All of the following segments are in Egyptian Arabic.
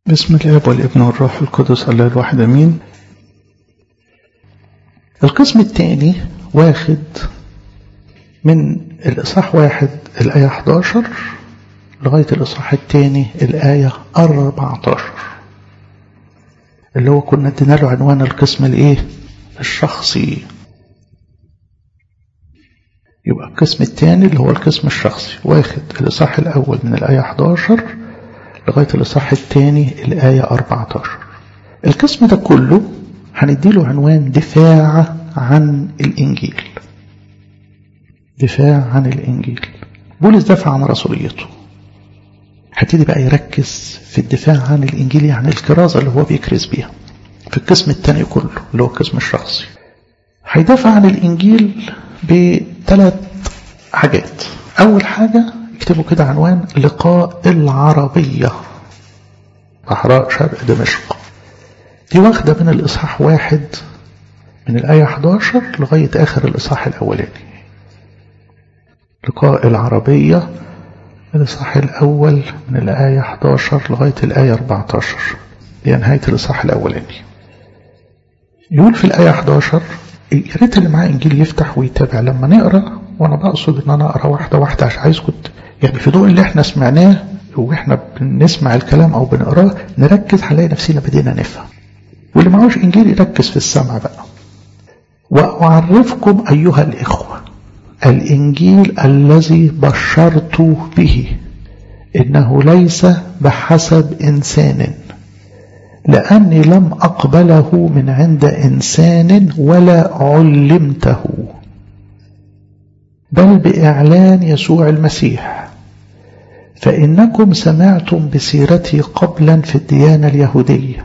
بسم الاب والابن والروح القدس الله الواحد امين القسم الثاني واخد من الاصحاح واحد الايه 11 لغايه الاصحاح الثاني الايه 14 اللي هو كنا ادينا له عنوان القسم الايه الشخصي يبقى القسم الثاني اللي هو القسم الشخصي واخد الاصحاح الاول من الايه 11 لغاية الإصحاح الثاني الآية 14 القسم ده كله هنديله عنوان دفاع عن الإنجيل دفاع عن الإنجيل بولس دافع عن رسوليته هبتدي بقى يركز في الدفاع عن الإنجيل يعني الكرازة اللي هو بيكرز بيها في القسم الثاني كله اللي هو القسم الشخصي هيدافع عن الإنجيل بثلاث حاجات أول حاجة اكتبوا كده عنوان لقاء العربية صحراء شرق دمشق دي واخدة من الإصحاح واحد من الآية 11 لغاية آخر الإصحاح الأولاني لقاء العربية الإصحاح الأول من الآية 11 لغاية الآية 14 دي نهاية الإصحاح الأولاني يقول في الآية 11 يا ريت اللي معاه إنجيل يفتح ويتابع لما نقرأ وأنا بقصد إن أنا أقرأ واحدة واحدة عشان عايز كنت يعني في ضوء اللي احنا سمعناه واحنا بنسمع الكلام او بنقراه نركز هنلاقي نفسنا بدينا نفهم واللي معهوش انجيل يركز في السمع بقى واعرفكم ايها الاخوه الانجيل الذي بشرت به انه ليس بحسب انسان لاني لم اقبله من عند انسان ولا علمته بل باعلان يسوع المسيح فإنكم سمعتم بسيرتي قبلا في الديانة اليهودية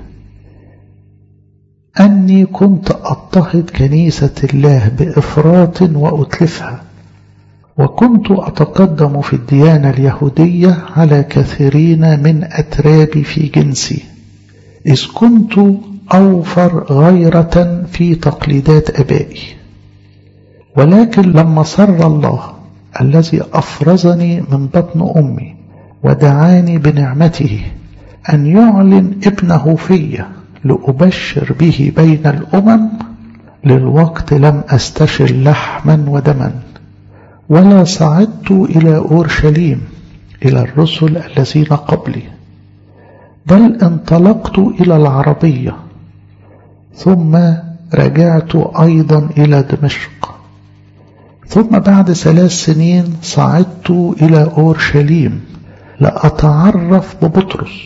أني كنت أضطهد كنيسة الله بإفراط وأتلفها وكنت أتقدم في الديانة اليهودية على كثيرين من أترابي في جنسي إذ كنت أوفر غيرة في تقليدات أبائي ولكن لما سر الله الذي أفرزني من بطن أمي ودعاني بنعمته أن يعلن ابنه في لأبشر به بين الأمم للوقت لم أستشر لحما ودما ولا صعدت إلى أورشليم إلى الرسل الذين قبلي بل انطلقت إلى العربية ثم رجعت أيضا إلى دمشق ثم بعد ثلاث سنين صعدت إلى أورشليم لأتعرف ببطرس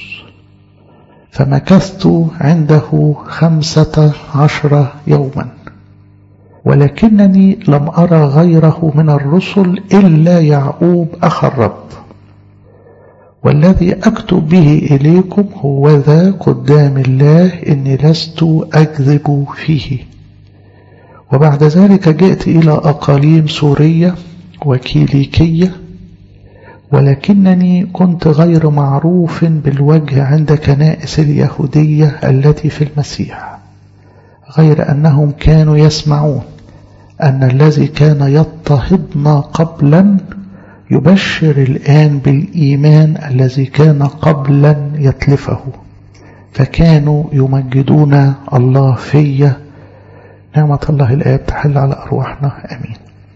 فمكثت عنده خمسة عشر يوما ولكنني لم أرى غيره من الرسل إلا يعقوب أخ الرب والذي أكتب به إليكم هو ذا قدام الله إني لست أكذب فيه وبعد ذلك جئت إلى أقاليم سورية وكيليكية ولكنني كنت غير معروف بالوجه عند كنائس اليهودية التي في المسيح غير أنهم كانوا يسمعون أن الذي كان يضطهدنا قبلا يبشر الآن بالإيمان الذي كان قبلا يتلفه فكانوا يمجدون الله فيه نعمة الله الآب تحل على أرواحنا أمين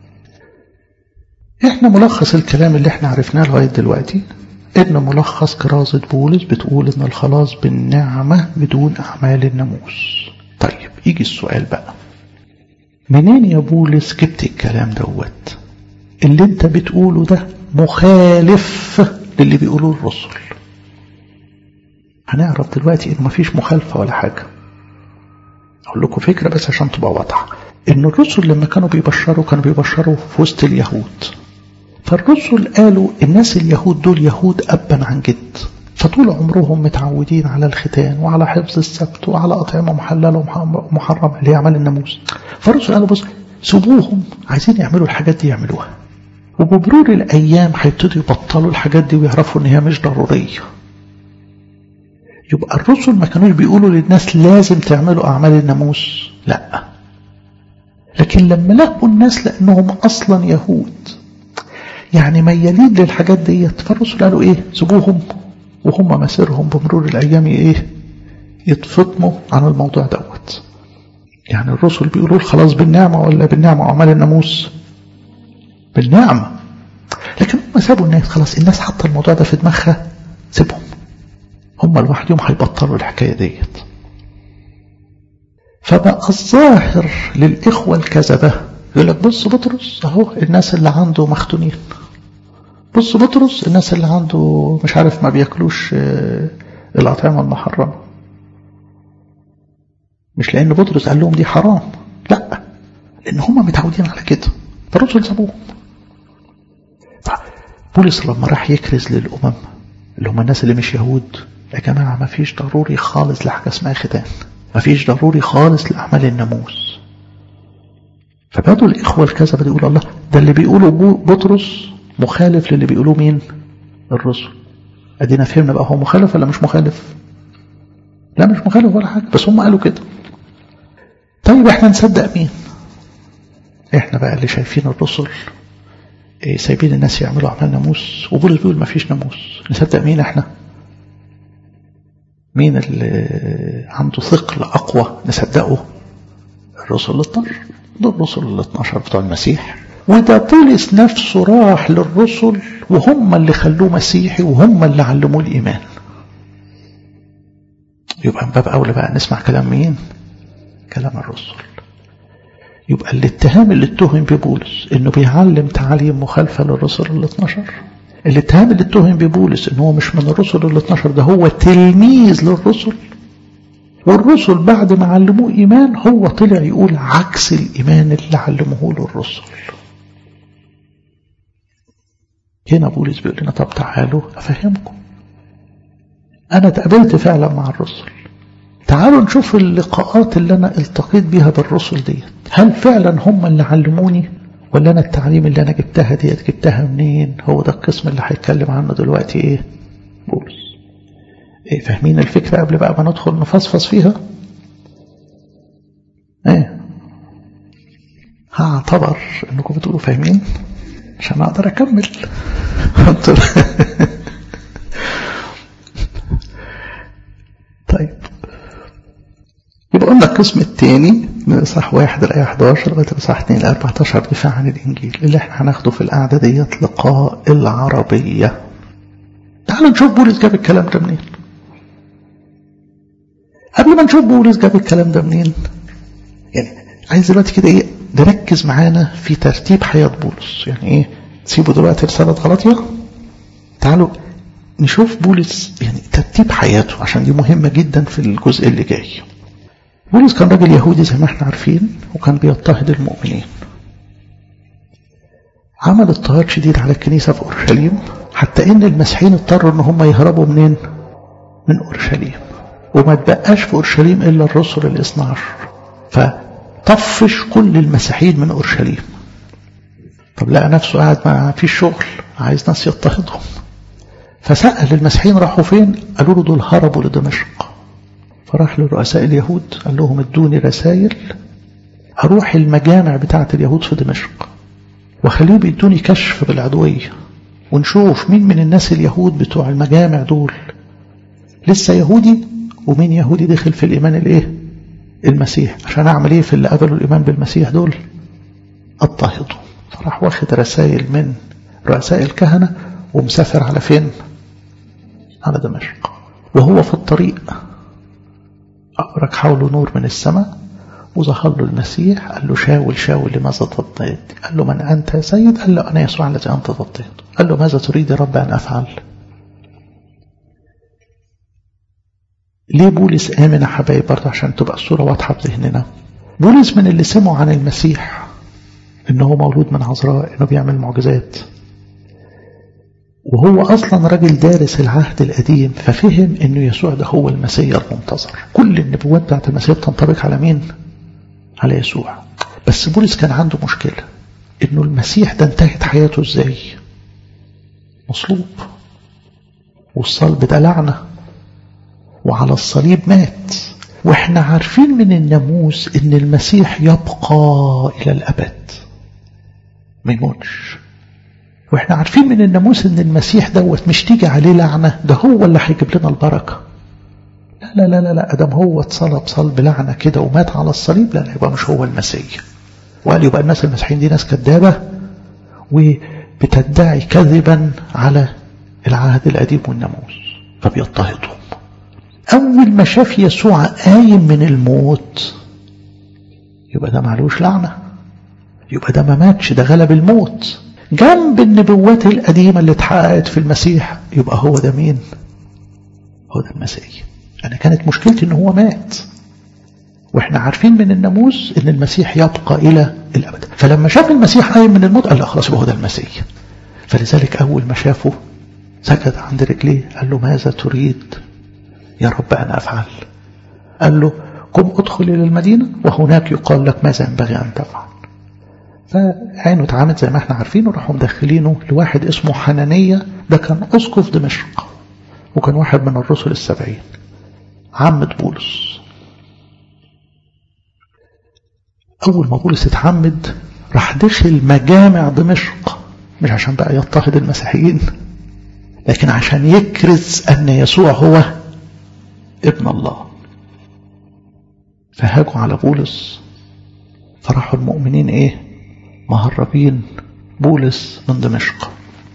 إحنا ملخص الكلام اللي إحنا عرفناه لغاية دلوقتي إن ملخص كرازة بولس بتقول إن الخلاص بالنعمة بدون أعمال الناموس طيب يجي السؤال بقى منين يا بولس جبت الكلام دوت اللي انت بتقوله ده مخالف للي بيقولوه الرسل هنعرف دلوقتي ان مفيش مخالفة ولا حاجة أقول لكم فكرة بس عشان تبقى واضحة إن الرسل لما كانوا بيبشروا كانوا بيبشروا في وسط اليهود فالرسل قالوا الناس اليهود دول يهود أبا عن جد فطول عمرهم متعودين على الختان وعلى حفظ السبت وعلى أطعمة محللة ومحرمة اللي هي أعمال الناموس فالرسل قالوا بص سيبوهم عايزين يعملوا الحاجات دي يعملوها وبمرور الأيام هيبتدوا يبطلوا الحاجات دي ويعرفوا إن هي مش ضرورية يبقى الرسل ما كانوش بيقولوا للناس لازم تعملوا أعمال الناموس لا لكن لما لقوا الناس لأنهم أصلا يهود يعني ميالين للحاجات ديت فالرسل قالوا إيه سيبوهم وهم مسيرهم بمرور الأيام إيه يتفطموا عن الموضوع دوت يعني الرسل بيقولوا خلاص بالنعمة ولا بالنعمة وعمال الناموس بالنعمة لكن هم سابوا الناس خلاص الناس حاطة الموضوع ده في دماغها سيبهم هم لوحدهم هيبطلوا الحكاية ديت فبقى الظاهر للإخوة الكذبة يقول لك بص بطرس أهو الناس اللي عنده مختونين بص بطرس الناس اللي عنده مش عارف ما بياكلوش الأطعمة المحرمة مش لأن بطرس قال لهم دي حرام لا لأن هم متعودين على كده فالرسل سابوهم بولس لما راح يكرز للأمم اللي هم الناس اللي مش يهود يا جماعة ما فيش ضروري خالص لحاجة اسمها ختان ما فيش ضروري خالص لأعمال الناموس فبدوا الإخوة الكذبة يقولوا الله ده اللي بيقوله بطرس مخالف للي بيقولوه مين الرسل ادينا فهمنا بقى هو مخالف ولا مش مخالف لا مش مخالف ولا حاجة بس هم قالوا كده طيب احنا نصدق مين احنا بقى اللي شايفين الرسل إيه سايبين الناس يعملوا اعمال ناموس وبولس بيقول ما فيش ناموس نصدق مين احنا مين اللي عنده ثقل اقوى نصدقه الرسل ال 12 دول الرسل ال 12 بتوع المسيح وده بولس نفسه راح للرسل وهم اللي خلوه مسيحي وهم اللي علموه الإيمان يبقى من باب أولى بقى نسمع كلام مين كلام الرسل يبقى الاتهام اللي اتهم ببولس انه بيعلم تعاليم مخالفة للرسل ال 12 الاتهام اللي اتهم ببولس انه هو مش من الرسل ال 12 ده هو تلميذ للرسل والرسل بعد ما علموه إيمان هو طلع يقول عكس الإيمان اللي علموه له الرسل هنا بولس بيقول لنا طب تعالوا أفهمكم أنا تقابلت فعلا مع الرسل تعالوا نشوف اللقاءات اللي أنا التقيت بيها بالرسل ديت هل فعلا هم اللي علموني ولا أنا التعليم اللي أنا جبتها ديت جبتها منين هو ده القسم اللي هيتكلم عنه دلوقتي إيه بولس إيه فاهمين الفكرة قبل بقى ما ندخل نفصفص فيها ايه هعتبر انكم بتقولوا فاهمين عشان اقدر اكمل طيب يبقى قلنا القسم الثاني من اصحاح واحد لايه 11 لغايه الاصحاح 2 ل 14 دفاع عن الانجيل اللي احنا هناخده في القعده ديت لقاء العربيه تعالوا نشوف بولس جاب الكلام ده منين قبل ما نشوف بولس جاب الكلام ده منين يعني عايز دلوقتي كده ايه نركز معانا في ترتيب حياة بولس يعني ايه سيبوا دلوقتي رسالة غلطية تعالوا نشوف بولس يعني ترتيب حياته عشان دي مهمة جدا في الجزء اللي جاي بولس كان راجل يهودي زي ما احنا عارفين وكان بيضطهد المؤمنين عمل اضطهاد شديد على الكنيسة في أورشليم حتى ان المسيحيين اضطروا ان هم يهربوا منين من أورشليم وما تبقاش في أورشليم إلا الرسل الاثنى عشر فطفش كل المسيحيين من أورشليم طب لقى نفسه قاعد ما فيش شغل عايز ناس يضطهدهم فسأل المسيحيين راحوا فين قالوا له دول هربوا لدمشق فراح لرؤساء اليهود قال لهم ادوني رسائل اروح المجامع بتاعة اليهود في دمشق وخليهم يدوني كشف بالعدوية ونشوف مين من الناس اليهود بتوع المجامع دول لسه يهودي ومين يهودي دخل في الإيمان الايه المسيح عشان أعمل ايه في اللي قبلوا الإيمان بالمسيح دول اضطهدوا فراح واخد رسائل من رؤساء الكهنة ومسافر على فين على دمشق وهو في الطريق أبرك حوله نور من السماء وظهر له المسيح قال له شاول شاول لماذا تضطهد قال له من أنت يا سيد قال له أنا يسوع الذي أنت تضطهد قال له ماذا تريد يا رب أن أفعل ليه بولس آمن يا حبايب برضه عشان تبقى الصورة واضحة في ذهننا بولس من اللي سمعوا عن المسيح إنه هو مولود من عذراء إنه بيعمل معجزات وهو أصلا راجل دارس العهد القديم ففهم إنه يسوع ده هو المسيح المنتظر كل النبوات بتاعت المسيح بتنطبق على مين؟ على يسوع بس بولس كان عنده مشكلة إنه المسيح ده انتهت حياته إزاي؟ مصلوب والصلب ده لعنة وعلى الصليب مات واحنا عارفين من الناموس ان المسيح يبقى الى الابد ما يموتش واحنا عارفين من الناموس ان المسيح دوت مش تيجي عليه لعنة ده هو اللي هيجيب لنا البركة لا لا لا لا لا ادم هو اتصلب صلب لعنة كده ومات على الصليب لا لا يبقى مش هو المسيح وقال يبقى الناس المسيحيين دي ناس كذابة وبتدعي كذبا على العهد القديم والناموس فبيضطهدهم أول ما شاف يسوع قايم من الموت يبقى ده معلوش لعنة يبقى ده ما ماتش ده غلب الموت جنب النبوات القديمة اللي اتحققت في المسيح يبقى هو ده مين هو ده المسيح أنا كانت مشكلتي إن هو مات واحنا عارفين من الناموس ان المسيح يبقى الى الابد فلما شاف المسيح قايم من الموت قال لا خلاص يبقى هو ده المسيح فلذلك اول ما شافه سجد عند رجليه قال له ماذا تريد يا رب انا افعل قال له قم ادخل الى المدينه وهناك يقال لك ماذا ينبغي ان تفعل فعينه اتعامد زي ما احنا عارفين وراحوا مدخلينه لواحد اسمه حنانية ده كان اسقف دمشق وكان واحد من الرسل السبعين عمة بولس أول ما بولس اتحمد راح دخل مجامع دمشق مش عشان بقى يضطهد المسيحيين لكن عشان يكرز أن يسوع هو ابن الله فهاجوا على بولس فراحوا المؤمنين ايه مهربين بولس من دمشق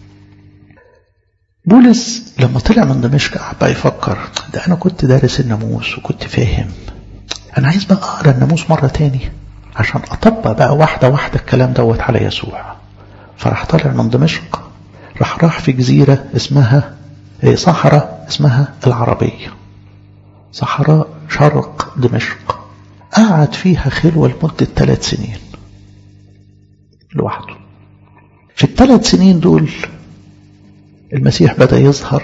بولس لما طلع من دمشق قعد بقى يفكر ده انا كنت دارس الناموس وكنت فاهم انا عايز بقى اقرا الناموس مره تاني عشان اطبق بقى واحده واحده الكلام دوت على يسوع فراح طالع من دمشق راح راح في جزيره اسمها صحراء اسمها العربيه صحراء شرق دمشق قعد فيها خلوة لمدة ثلاث سنين لوحده في الثلاث سنين دول المسيح بدأ يظهر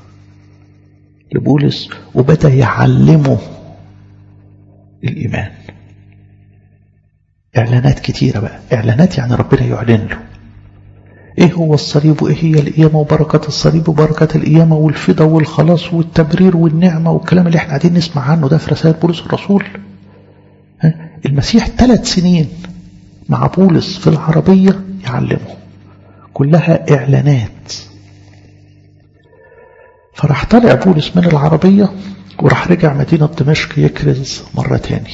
لبولس وبدأ يعلمه الإيمان إعلانات كتيرة بقى إعلانات يعني ربنا يعلن له إيه هو الصليب وإيه هي القيامة وبركة الصليب وبركة القيامة والفدا والخلاص والتبرير والنعمة والكلام اللي احنا قاعدين نسمع عنه ده في رسائل بولس الرسول المسيح ثلاث سنين مع بولس في العربية يعلمه كلها إعلانات فراح طلع بولس من العربية وراح رجع مدينة دمشق يكرز مرة تاني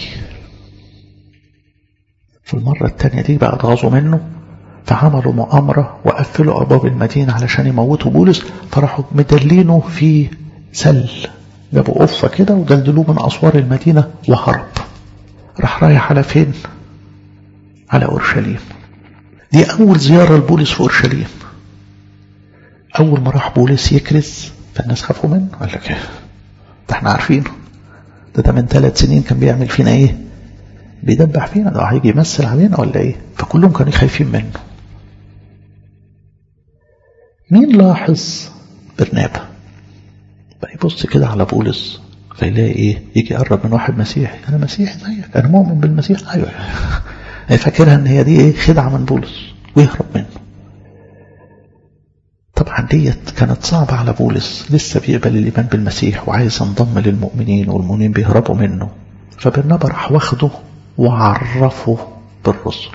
في المرة التانية دي بقى اتغاظوا منه فعملوا مؤامرة وقفلوا أبواب المدينة علشان يموتوا بولس فراحوا مدلينه في سل جابوا قفة كده ودلدلوه من أسوار المدينة وهرب راح رايح على فين على أورشليم دي أول زيارة لبولس في أورشليم أول ما راح بولس يكرز فالناس خافوا منه قال لك ده احنا عارفينه ده ده من ثلاث سنين كان بيعمل فينا ايه بيدبح فينا ده هيجي يمثل علينا ولا ايه فكلهم كانوا خايفين منه مين لاحظ برنابا بقى يبص كده على بولس فيلاقي ايه يجي يقرب من واحد مسيحي انا مسيحي زيك انا مؤمن بالمسيح ايوه فاكرها ان هي دي ايه خدعه من بولس ويهرب منه طبعا ديت كانت صعبة على بولس لسه بيقبل الإيمان بالمسيح وعايز ينضم للمؤمنين والمؤمنين بيهربوا منه فبرنابا راح واخده وعرفه بالرسل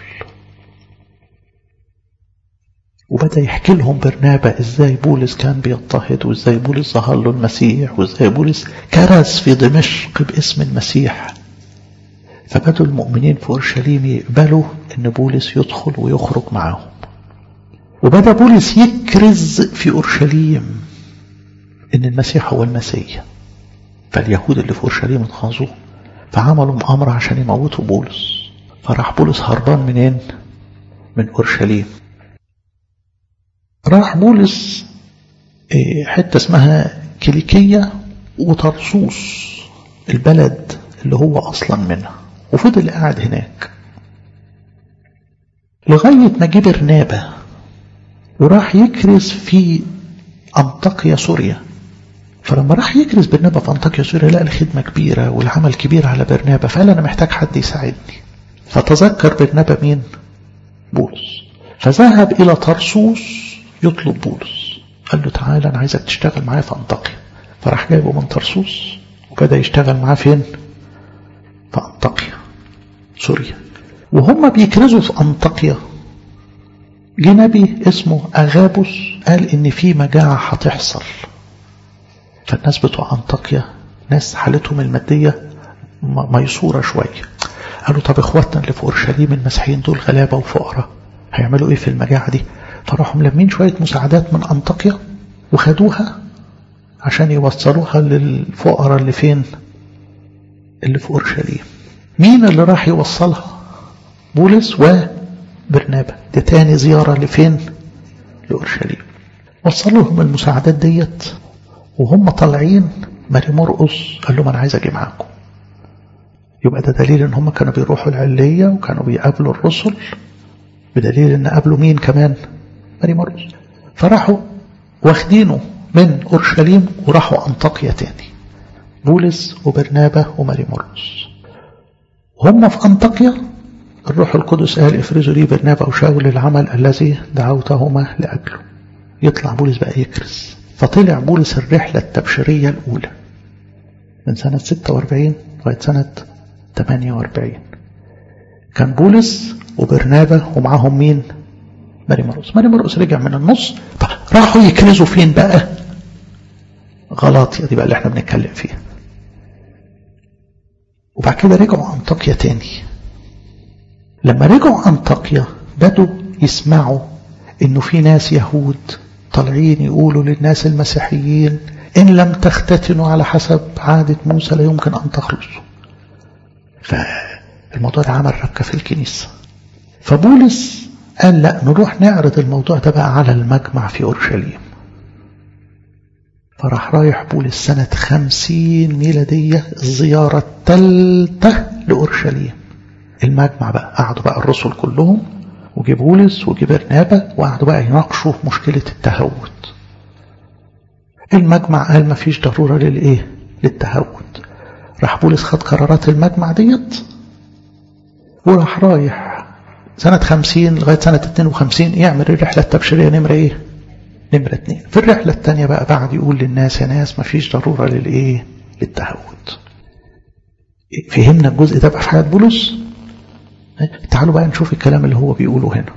وبدأ يحكي لهم برنابا ازاي بولس كان بيضطهد وازاي بولس ظهر له المسيح وازاي بولس كرز في دمشق باسم المسيح فبدوا المؤمنين في اورشليم يقبلوا ان بولس يدخل ويخرج معاهم وبدا بولس يكرز في اورشليم ان المسيح هو المسيح فاليهود اللي في اورشليم اتغاظوا فعملوا مؤامره عشان يموتوا بولس فراح بولس هربان منين من اورشليم راح بولس حتة اسمها كيليكية وطرسوس البلد اللي هو أصلا منها وفضل قاعد هناك لغاية ما جه برنابة وراح يكرز في أنطاكيا سوريا فلما راح يكرز برنابة في أنطاكيا سوريا لقى الخدمة كبيرة والعمل كبير على برنابة فقال أنا محتاج حد يساعدني فتذكر برنابة مين؟ بولس فذهب إلى طرسوس يطلب بولس قال له تعالى أنا عايزك تشتغل معايا في أنطاكيا فراح جايبه من طرسوس وبدأ يشتغل معاه فين في أنطاكيا سوريا وهم بيكرزوا في أنطاكيا جه نبي اسمه أغابوس قال إن في مجاعة هتحصل فالناس بتوع أنطاكيا ناس حالتهم المادية ميسورة شوية قالوا طب إخواتنا اللي في أورشليم المسيحيين دول غلابة وفقراء هيعملوا إيه في المجاعة دي فراحوا ملمين شوية مساعدات من أنطاكيا وخدوها عشان يوصلوها للفقراء اللي فين اللي في أورشليم مين اللي راح يوصلها بولس وبرنابا دي تاني زيارة لفين لأورشليم وصلوا لهم المساعدات ديت وهم طالعين ماري مرقص قال لهم أنا عايز أجي معاكم يبقى ده دليل ان هم كانوا بيروحوا العلية وكانوا بيقابلوا الرسل بدليل ان قابلوا مين كمان ماري مرقص فراحوا واخدينه من أورشليم وراحوا أنطاكيا تاني بولس وبرنابا وماري مرقص هم في أنطاكيا الروح القدس قال افرزوا لي برنابا وشاول العمل الذي دعوتهما لأجله يطلع بولس بقى يكرس فطلع بولس الرحلة التبشيرية الأولى من سنة 46 لغاية سنة 48 كان بولس وبرنابا ومعاهم مين ماري مرقس ماري مرقس رجع من النص راحوا يكرزوا فين بقى غلاطيا دي بقى اللي احنا بنتكلم فيها وبعد كده رجعوا أنطاكيا تاني لما رجعوا أنطاكيا بدوا يسمعوا إنه في ناس يهود طالعين يقولوا للناس المسيحيين إن لم تختتنوا على حسب عادة موسى لا يمكن أن تخلصوا فالموضوع ده عمل ركة في الكنيسة فبولس قال لا نروح نعرض الموضوع ده بقى على المجمع في أورشليم فراح رايح بولس سنة خمسين ميلادية الزيارة الثالثة لأورشليم المجمع بقى قعدوا بقى الرسل كلهم وجي بولس وجي برنابا وقعدوا بقى يناقشوا مشكلة التهود المجمع قال ما فيش ضرورة للإيه للتهود راح بولس خد قرارات المجمع ديت وراح رايح سنة خمسين لغاية سنة اتنين وخمسين يعمل الرحلة التبشيرية نمرة ايه نمرة اتنين في الرحلة التانية بقى بعد يقول للناس يا ناس ما فيش ضرورة للايه للتهود فهمنا الجزء ده بقى في حياة بولس تعالوا بقى نشوف الكلام اللي هو بيقوله هنا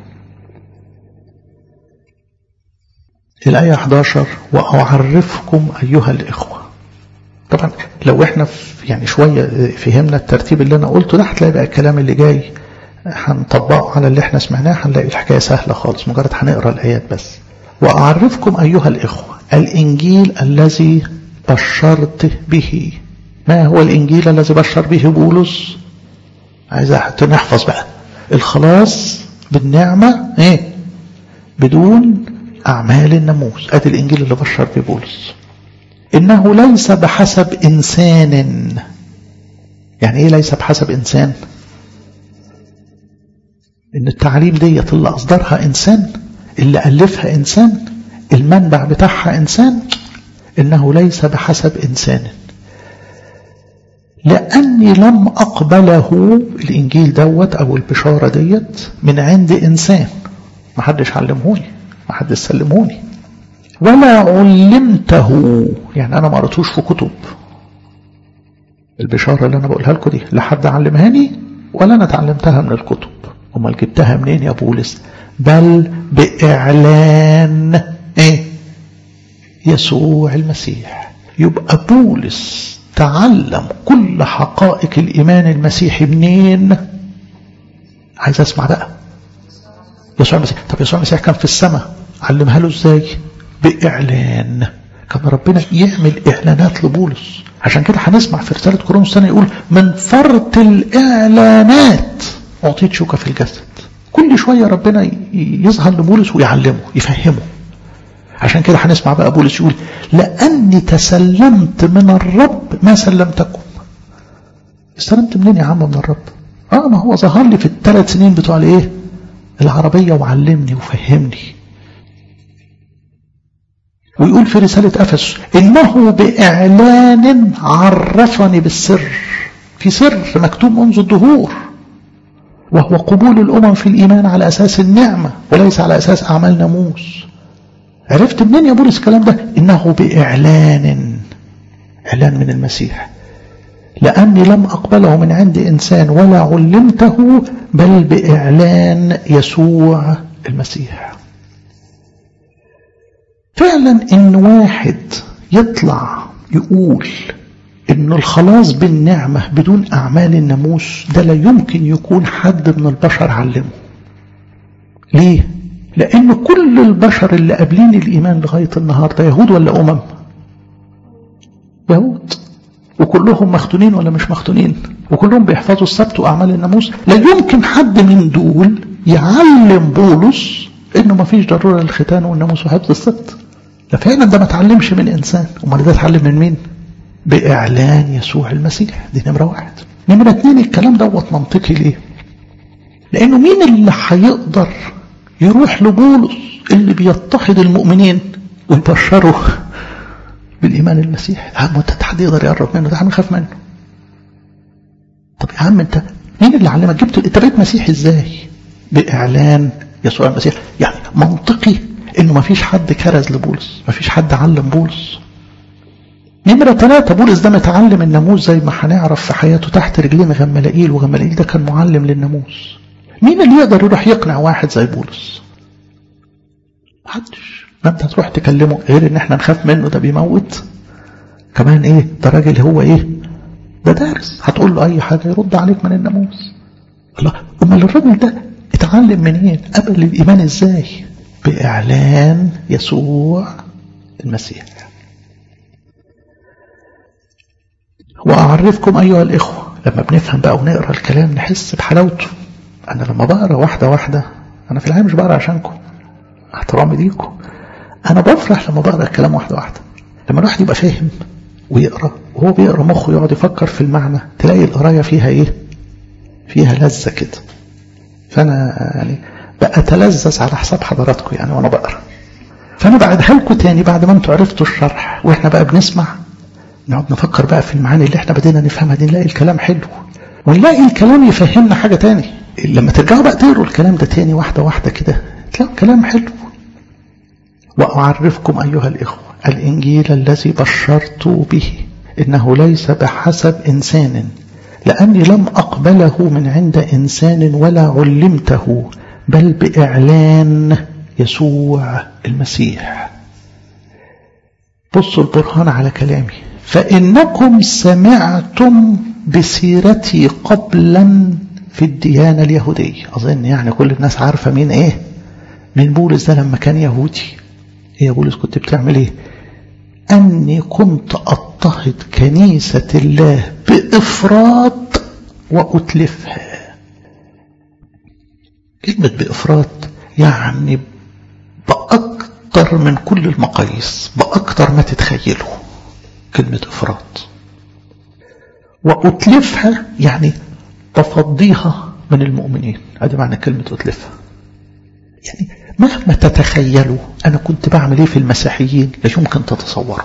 الآية 11 وأعرفكم أيها الإخوة طبعا لو احنا يعني شوية فهمنا الترتيب اللي أنا قلته ده هتلاقي بقى الكلام اللي جاي هنطبقه على اللي احنا سمعناه هنلاقي الحكاية سهلة خالص مجرد هنقرأ الآيات بس وأعرفكم أيها الإخوة الإنجيل الذي بشرت به ما هو الإنجيل الذي بشر به بولس عايز نحفظ بقى الخلاص بالنعمة ايه بدون أعمال الناموس أدي الإنجيل اللي بشر به بولس إنه ليس بحسب إنسان يعني إيه ليس بحسب إنسان إن التعليم ديت اللي أصدرها إنسان اللي ألفها إنسان المنبع بتاعها إنسان إنه ليس بحسب إنسان لأني لم أقبله الإنجيل دوت أو البشارة ديت من عند إنسان ما حدش علمهوني ما حدش سلمهوني ولا علمته يعني أنا ما قرأتوش في كتب البشارة اللي أنا بقولها لكم دي لا حد علمهاني ولا أنا اتعلمتها من الكتب أمال جبتها منين يا بولس بل بإعلان إيه يسوع المسيح يبقى بولس تعلم كل حقائق الإيمان المسيحي منين عايز أسمع بقى يسوع المسيح طب يسوع المسيح كان في السماء علمها له ازاي بإعلان كان ربنا يعمل إعلانات لبولس عشان كده هنسمع في رسالة كورنثوس الثانية يقول من فرط الإعلانات أعطيت شوكة في الجسد كل شوية ربنا يظهر لبولس ويعلمه يفهمه عشان كده هنسمع بقى بولس يقول لأني تسلمت من الرب ما سلمتكم استلمت منين يا عم من الرب اه ما هو ظهر لي في الثلاث سنين بتوع الايه العربية وعلمني وفهمني ويقول في رسالة أفس إنه بإعلان عرفني بالسر في سر مكتوب منذ الدهور وهو قبول الأمم في الإيمان على أساس النعمة وليس على أساس أعمال ناموس عرفت منين يا بولس الكلام ده إنه بإعلان إعلان من المسيح لأني لم أقبله من عند إنسان ولا علمته بل بإعلان يسوع المسيح فعلا ان واحد يطلع يقول ان الخلاص بالنعمة بدون اعمال الناموس ده لا يمكن يكون حد من البشر علمه ليه لان كل البشر اللي قابلين الايمان لغاية النهاردة يهود ولا امم يهود وكلهم مختونين ولا مش مختونين وكلهم بيحفظوا السبت واعمال الناموس لا يمكن حد من دول يعلم بولس انه ما فيش ضروره للختان والناموس وحفظ السبت ده فعلا ده ما اتعلمش من انسان امال ده اتعلم من مين باعلان يسوع المسيح دي نمره واحد نمره اتنين الكلام دوت منطقي ليه لانه مين اللي هيقدر يروح لبولس اللي بيضطهد المؤمنين ويبشره بالايمان المسيح يا عم انت حد يقدر يقرب منه ده هنخاف منه طب يا عم انت مين اللي علمك جبت انت بقيت مسيحي ازاي باعلان يسوع المسيح يعني منطقي انه ما فيش حد كرز لبولس ما فيش حد علم بولس نمرة ثلاثة بولس ده متعلم الناموس زي ما هنعرف في حياته تحت رجلين غملائيل وغملائيل ده كان معلم للناموس مين اللي يقدر يروح يقنع واحد زي بولس محدش ما انت هتروح تكلمه غير ان احنا نخاف منه ده بيموت كمان ايه ده راجل هو ايه ده دارس هتقول له اي حاجه يرد عليك من الناموس الله امال الراجل ده اتعلم منين قبل الايمان ازاي باعلان يسوع المسيح واعرفكم ايها الاخوه لما بنفهم بقى ونقرا الكلام نحس بحلاوته انا لما بقرا واحده واحده انا في الحقيقه مش بقرا عشانكم احترامي ليكم انا بفرح لما بقرا الكلام واحده واحده لما الواحد يبقى فاهم ويقرا وهو بيقرا مخه يقعد يفكر في المعنى تلاقي القرايه فيها ايه فيها لذه كده فانا يعني بأتلذذ على حساب حضراتكم يعني وانا بقرا فانا بعدها لكم تاني بعد ما انتوا عرفتوا الشرح واحنا بقى بنسمع نقعد نفكر بقى في المعاني اللي احنا بدينا نفهمها دي نلاقي الكلام حلو ونلاقي الكلام يفهمنا حاجه تاني لما ترجعوا بقى تقروا الكلام ده تاني واحده واحده كده تلاقوا الكلام حلو وأعرفكم أيها الإخوة الإنجيل الذي بشرت به إنه ليس بحسب إنسان لأني لم أقبله من عند إنسان ولا علمته بل بإعلان يسوع المسيح بصوا البرهان على كلامي فإنكم سمعتم بسيرتي قبلا في الديانة اليهودية أظن يعني كل الناس عارفة مين إيه من بولس ده لما كان يهودي إيه يا بولس كنت بتعمل إيه أني كنت أضطهد كنيسة الله بإفراط وأتلفها كلمة بإفراط يعني بأكتر من كل المقاييس بأكتر ما تتخيلوا كلمة إفراط وأتلفها يعني بفضيها من المؤمنين هذا معنى كلمة أتلفها يعني مهما تتخيلوا أنا كنت بعمل إيه في المسيحيين لا يمكن تتصوروا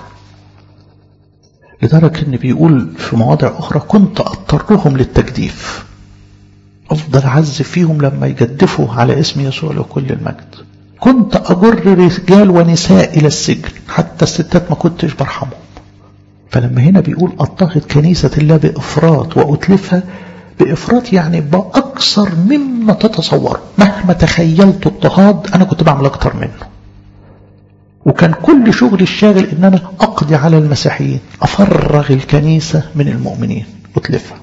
لدرجة أن بيقول في مواضع أخرى كنت أضطرهم للتجديف أفضل أعزف فيهم لما يجدفوا على اسم يسوع له كل المجد كنت أجر رجال ونساء إلى السجن حتى الستات ما كنتش برحمهم فلما هنا بيقول أضطهد كنيسة الله بإفراط وأتلفها بإفراط يعني بأكثر مما تتصور مهما تخيلت اضطهاد أنا كنت بعمل أكتر منه وكان كل شغلي الشاغل ان انا اقضي على المسيحيين افرغ الكنيسة من المؤمنين وتلفها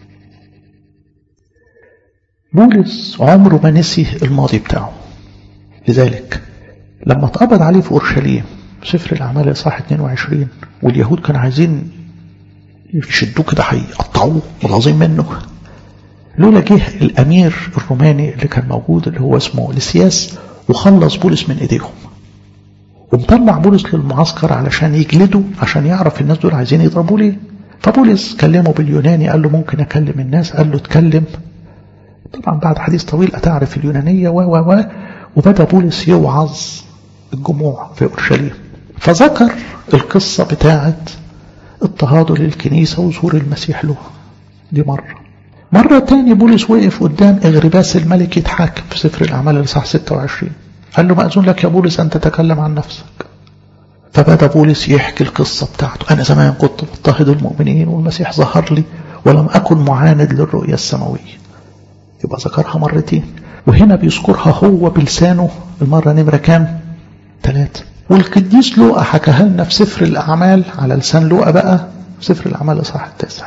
بولس عمره ما نسي الماضي بتاعه لذلك لما اتقبض عليه في اورشليم سفر الاعمال اصحاح 22 واليهود كانوا عايزين يشدوه كده هيقطعوه متغاظين منه لولا جه الامير الروماني اللي كان موجود اللي هو اسمه لسياس وخلص بولس من ايديهم ومطلع بولس للمعسكر علشان يجلده عشان يعرف الناس دول عايزين يضربوا ليه فبولس كلمه باليوناني قال له ممكن اكلم الناس قال له اتكلم طبعا بعد حديث طويل اتعرف اليونانية و و و وبدأ بولس يوعظ الجموع في اورشليم فذكر القصة بتاعت اضطهاده للكنيسة وظهور المسيح له دي مرة مرة تاني بولس وقف قدام اغرباس الملك يتحاكم في سفر الأعمال الإصحاح 26 قال له مأذون لك يا بولس أن تتكلم عن نفسك فبدأ بولس يحكي القصة بتاعته أنا زمان كنت بضطهد المؤمنين والمسيح ظهر لي ولم أكن معاند للرؤية السماوية يبقى ذكرها مرتين وهنا بيذكرها هو بلسانه المرة نمرة كام ثلاثة والقديس لوقا حكاها لنا في سفر الأعمال على لسان لوقا بقى في سفر الأعمال إصحاح التاسع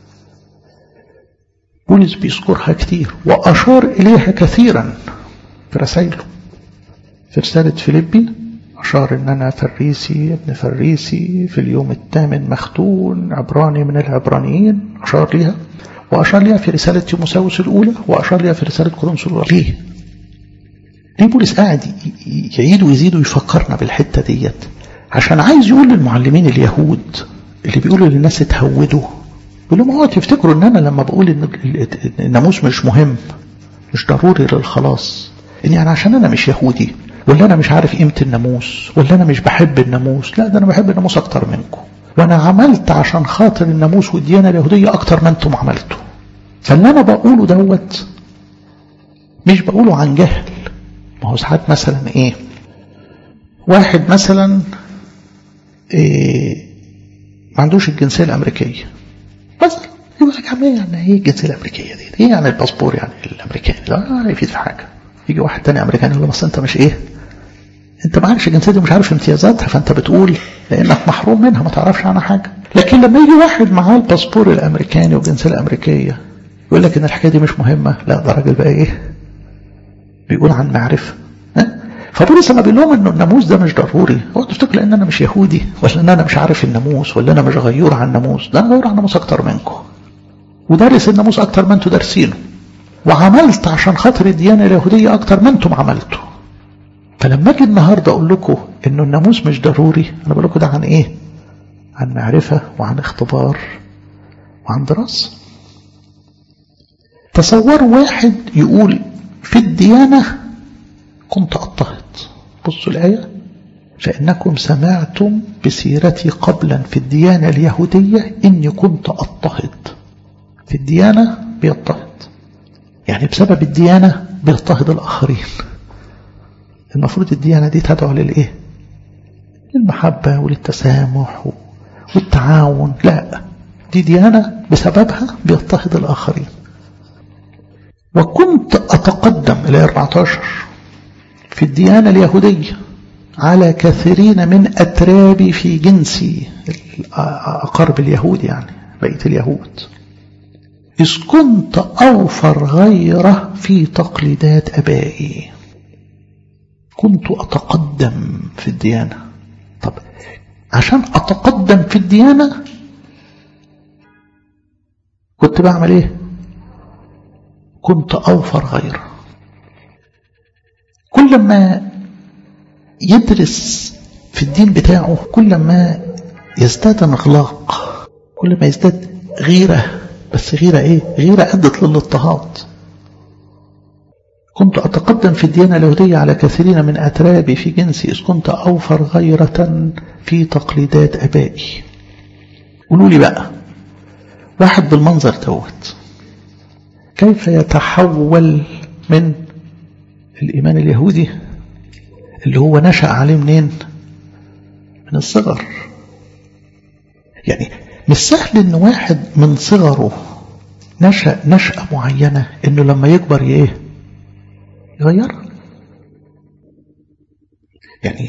بولس بيذكرها كتير وأشار إليها كثيرا في رسائله في رسالة فيليبي أشار إن أنا فريسي ابن فريسي في اليوم الثامن مختون عبراني من العبرانيين أشار ليها وأشار ليها في رسالة تيموساوس الأولى وأشار ليها في رسالة كورنثوس الأولى ليه؟ ليه بولس قاعد يعيد ويزيد ويفكرنا بالحتة ديت عشان عايز يقول للمعلمين اليهود اللي بيقولوا للناس اتهودوا يقول لهم اوعوا تفتكروا ان انا لما بقول ان الناموس مش مهم مش ضروري للخلاص ان يعني عشان انا مش يهودي ولا انا مش عارف قيمه الناموس ولا انا مش بحب الناموس لا ده انا بحب الناموس اكتر منكم وانا عملت عشان خاطر الناموس والديانه اليهوديه اكتر ما انتم عملتوا فاللي انا بقوله دوت مش بقوله عن جهل ما هو ساعات مثلا ايه واحد مثلا إيه ما عندوش الجنسيه الامريكيه مثلا يقول لك يا عم يعني ايه الجنسيه الامريكيه دي؟ ايه يعني الباسبور يعني الامريكاني؟ لا يفيد في حاجه. يجي واحد تاني امريكاني يقول له بس انت مش ايه؟ انت ما عارفش الجنسيه دي مش عارف امتيازاتها فانت بتقول لانك محروم منها ما تعرفش عنها حاجه. لكن لما يجي واحد معاه الباسبور الامريكاني والجنسيه الامريكيه يقول لك ان الحكايه دي مش مهمه، لا ده راجل بقى ايه؟ بيقول عن معرفه. فبولس لما بيقول لهم انه الناموس ده مش ضروري هو تفتكر ان انا مش يهودي ولا ان انا مش عارف الناموس ولا انا مش غيور عن الناموس ده انا غيور عن الناموس اكتر منكم ودارس الناموس اكتر ما انتوا دارسينه وعملت عشان خاطر الديانه اليهوديه اكتر ما انتم عملتوا فلما اجي النهارده اقول لكم انه الناموس مش ضروري انا بقول لكم ده عن ايه عن معرفه وعن اختبار وعن دراسه تصوروا واحد يقول في الديانه كنت اضطهد بصوا الآية فإنكم سمعتم بسيرتي قبلا في الديانة اليهودية إني كنت أضطهد في الديانة بيضطهد يعني بسبب الديانة بيضطهد الآخرين المفروض الديانة دي تدعو للإيه للمحبة وللتسامح والتعاون لا دي ديانة بسببها بيضطهد الآخرين وكنت أتقدم إلى 14 في الديانة اليهودية على كثيرين من أترابي في جنسي أقرب اليهود يعني بقية اليهود إذ كنت أوفر غيره في تقليدات أبائي كنت أتقدم في الديانة طب عشان أتقدم في الديانة كنت بعمل إيه كنت أوفر غيره كل ما يدرس في الدين بتاعه كل ما يزداد انغلاق كل ما يزداد غيرة بس غيرة ايه غيرة أدت للاضطهاد كنت أتقدم في الديانة اليهودية على كثيرين من أترابي في جنسي إذ كنت أوفر غيرة في تقليدات أبائي قولوا لي بقى واحد بالمنظر دوت كيف يتحول من الإيمان اليهودي اللي هو نشأ عليه منين من الصغر يعني مش سهل ان واحد من صغره نشأ نشأة معينة انه لما يكبر ايه يغيرها يعني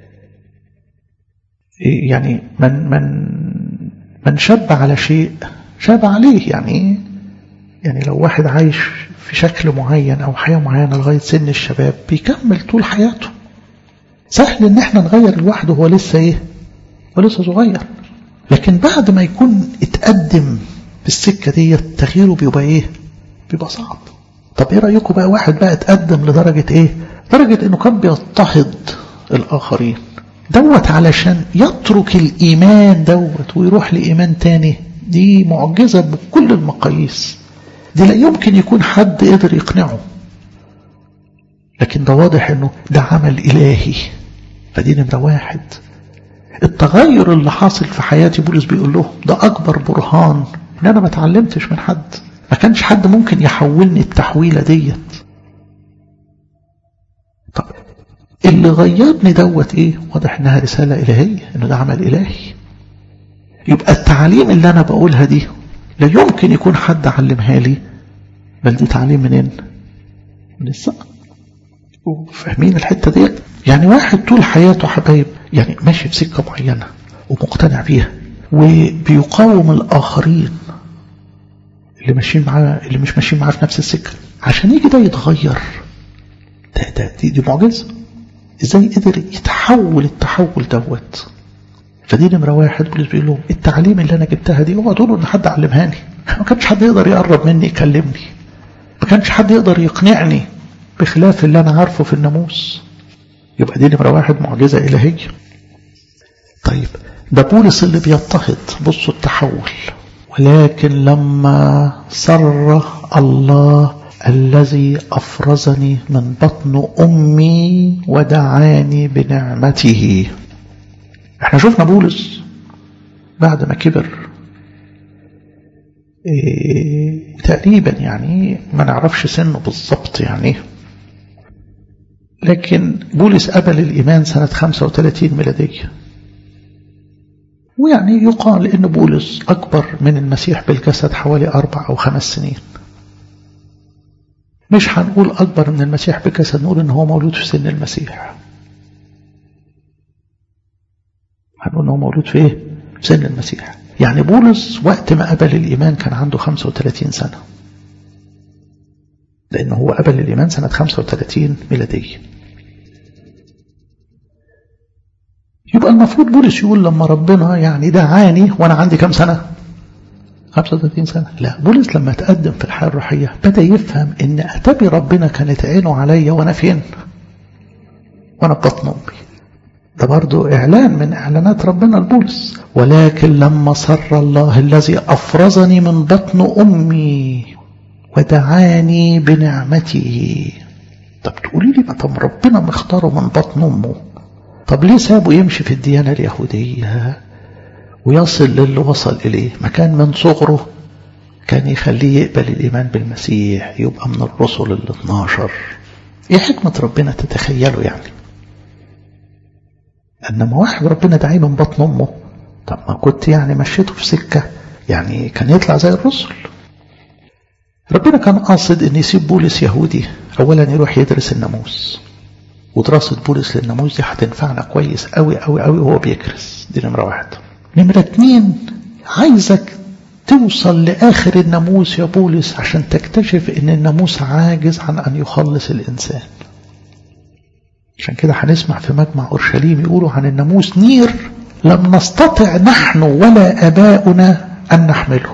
يعني من من من شب على شيء شاب عليه يعني يعني لو واحد عايش في شكل معين او حياة معينة لغاية سن الشباب بيكمل طول حياته سهل ان احنا نغير الواحد وهو لسه ايه ولسه صغير لكن بعد ما يكون اتقدم في السكة دي تغييره بيبقى ايه بيبقى صعب طب ايه رأيكم بقى واحد بقى اتقدم لدرجة ايه درجة انه كان بيضطهد الاخرين دوت علشان يترك الايمان دوت ويروح لايمان تاني دي معجزة بكل المقاييس دي لا يمكن يكون حد قدر يقنعه لكن ده واضح انه ده عمل الهي فدي نمرة واحد التغير اللي حاصل في حياتي بولس بيقول له ده اكبر برهان ان انا ما اتعلمتش من حد ما كانش حد ممكن يحولني التحويلة ديت طب اللي غيرني دوت ايه واضح انها رسالة الهية انه ده عمل الهي يبقى التعاليم اللي انا بقولها دي لا يمكن يكون حد علمها لي بل دي تعليم منين من السماء فاهمين الحتة دي يعني واحد طول حياته حبايب يعني ماشي في سكة معينة ومقتنع بيها وبيقاوم الآخرين اللي ماشيين معاه اللي مش ماشيين معاه في نفس السكة عشان يجي ده يتغير ده ده دي, دي معجزة ازاي قدر يتحول التحول دوت فدي نمرة واحد بولس بيقول لهم التعليم اللي انا جبتها دي اوعوا تقولوا ان حد علمهاني ما كانش حد يقدر يقرب مني يكلمني ما كانش حد يقدر يقنعني بخلاف اللي انا عارفه في الناموس يبقى دي نمرة واحد معجزة إلهية طيب ده بولس اللي بيضطهد بصوا التحول ولكن لما سر الله الذي أفرزني من بطن أمي ودعاني بنعمته احنا شفنا بولس بعد ما كبر إيه تقريبا يعني ما نعرفش سنه بالظبط يعني لكن بولس قبل الإيمان سنة 35 ميلادية ويعني يقال إن بولس أكبر من المسيح بالجسد حوالي أربع أو خمس سنين مش هنقول أكبر من المسيح بالجسد نقول إن هو مولود في سن المسيح هنقول إن هو مولود في إيه؟ في سن المسيح يعني بولس وقت ما قبل الإيمان كان عنده 35 سنة لأنه هو قبل الإيمان سنة 35 ميلادية يبقى المفروض بولس يقول لما ربنا يعني دعاني وأنا عندي كم سنة 35 سنة لا بولس لما تقدم في الحياة الروحية بدأ يفهم إن أتبي ربنا كانت عينه عليا وأنا فين وأنا بطن أمي ده برضو إعلان من إعلانات ربنا لبولس ولكن لما سر الله الذي أفرزني من بطن أمي ودعاني بنعمته طب تقولي لي ما طب ربنا مختاره من بطن أمه طب ليه سابه يمشي في الديانة اليهودية ويصل للي وصل إليه ما كان من صغره كان يخليه يقبل الإيمان بالمسيح يبقى من الرسل ال 12 إيه حكمة ربنا تتخيلوا يعني انما واحد ربنا دعيه من بطن امه طب ما كنت يعني مشيته في سكه يعني كان يطلع زي الرسل ربنا كان قاصد ان يسيب بولس يهودي اولا يروح يدرس الناموس ودراسة بولس للناموس دي هتنفعنا كويس قوي قوي قوي وهو بيكرس دي نمرة واحد نمرة اتنين عايزك توصل لآخر الناموس يا بولس عشان تكتشف ان الناموس عاجز عن ان يخلص الانسان عشان كده هنسمع في مجمع أورشليم يقولوا عن الناموس نير لم نستطع نحن ولا أباؤنا أن نحمله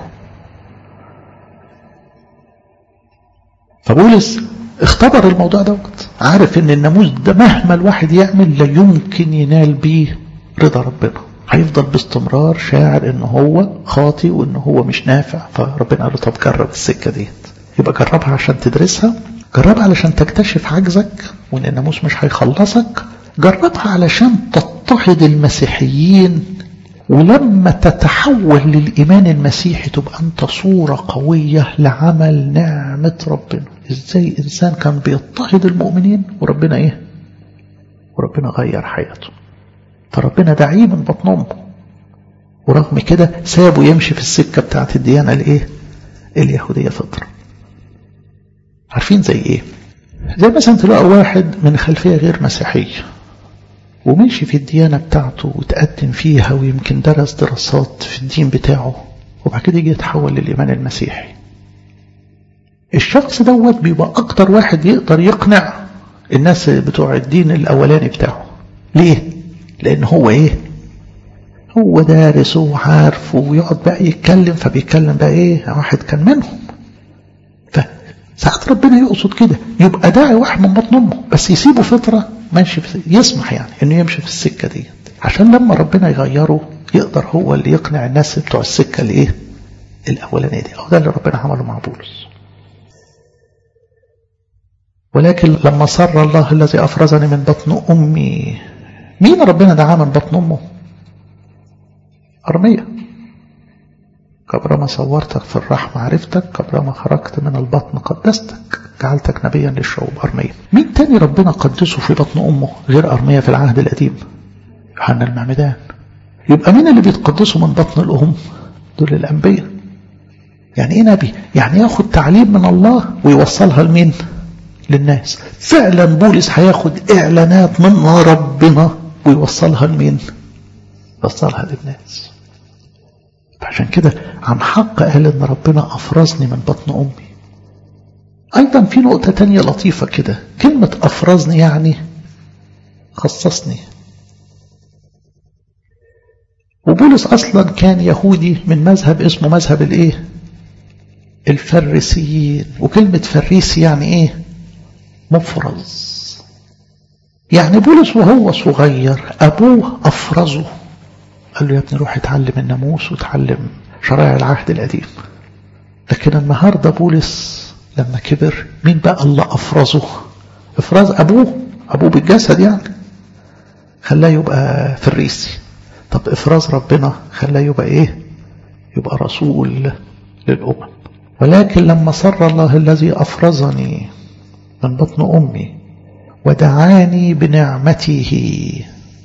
فبولس اختبر الموضوع دوت عارف ان الناموس ده مهما الواحد يعمل لا يمكن ينال بيه رضا ربنا هيفضل باستمرار شاعر ان هو خاطي وان هو مش نافع فربنا قال له طب جرب السكه ديت يبقى جربها عشان تدرسها جربها علشان تكتشف عجزك وان الناموس مش هيخلصك جربها علشان تضطهد المسيحيين ولما تتحول للإيمان المسيحي تبقى أنت صورة قوية لعمل نعمة ربنا إزاي إنسان كان بيضطهد المؤمنين وربنا إيه وربنا غير حياته فربنا دعيه من بطن أمه ورغم كده سابه يمشي في السكة بتاعت الديانة الإيه اليهودية فطرة عارفين زي إيه زي مثلا تلاقوا واحد من خلفية غير مسيحية ومشي في الديانة بتاعته وتقدم فيها ويمكن درس دراسات في الدين بتاعه وبعد كده يجي يتحول للإيمان المسيحي الشخص دوت بيبقى أكتر واحد يقدر يقنع الناس بتوع الدين الأولاني بتاعه ليه؟ لأن هو إيه؟ هو دارس وعارف ويقعد بقى يتكلم فبيتكلم بقى إيه؟ واحد كان منهم ساعات ربنا يقصد كده يبقى داعي واحد من بطن امه بس يسيبه فتره ماشي في يسمح يعني انه يمشي في السكه دي عشان لما ربنا يغيره يقدر هو اللي يقنع الناس بتوع السكه الايه الاولانيه دي او ده اللي ربنا عمله مع بولس ولكن لما سر الله الذي افرزني من بطن امي مين ربنا دعاه من بطن امه ارميه كبرما صورتك في الرحمة عرفتك كبرما خرجت من البطن قدستك جعلتك نبيا للشعوب أرمية مين تاني ربنا قدسه في بطن أمه غير أرمية في العهد القديم يوحنا المعمدان يبقى مين اللي بيتقدسوا من بطن الأم دول الأنبياء يعني إيه نبي يعني ياخد تعليم من الله ويوصلها لمين للناس فعلا بولس هياخد اعلانات من ربنا ويوصلها لمين يوصلها للناس عشان كده عن حق قال ان ربنا افرزني من بطن امي ايضا في نقطة تانية لطيفة كده كلمة افرزني يعني خصصني وبولس اصلا كان يهودي من مذهب اسمه مذهب الايه الفريسيين وكلمة فريسي يعني ايه مفرز يعني بولس وهو صغير ابوه افرزه قال له يا ابني روح اتعلم الناموس وتعلم شرائع العهد القديم لكن النهاردة بولس لما كبر مين بقى اللي افرزه افراز ابوه ابوه بالجسد يعني خلاه يبقى فريسي طب افراز ربنا خلاه يبقى ايه يبقى رسول للامم ولكن لما سر الله الذي افرزني من بطن امي ودعاني بنعمته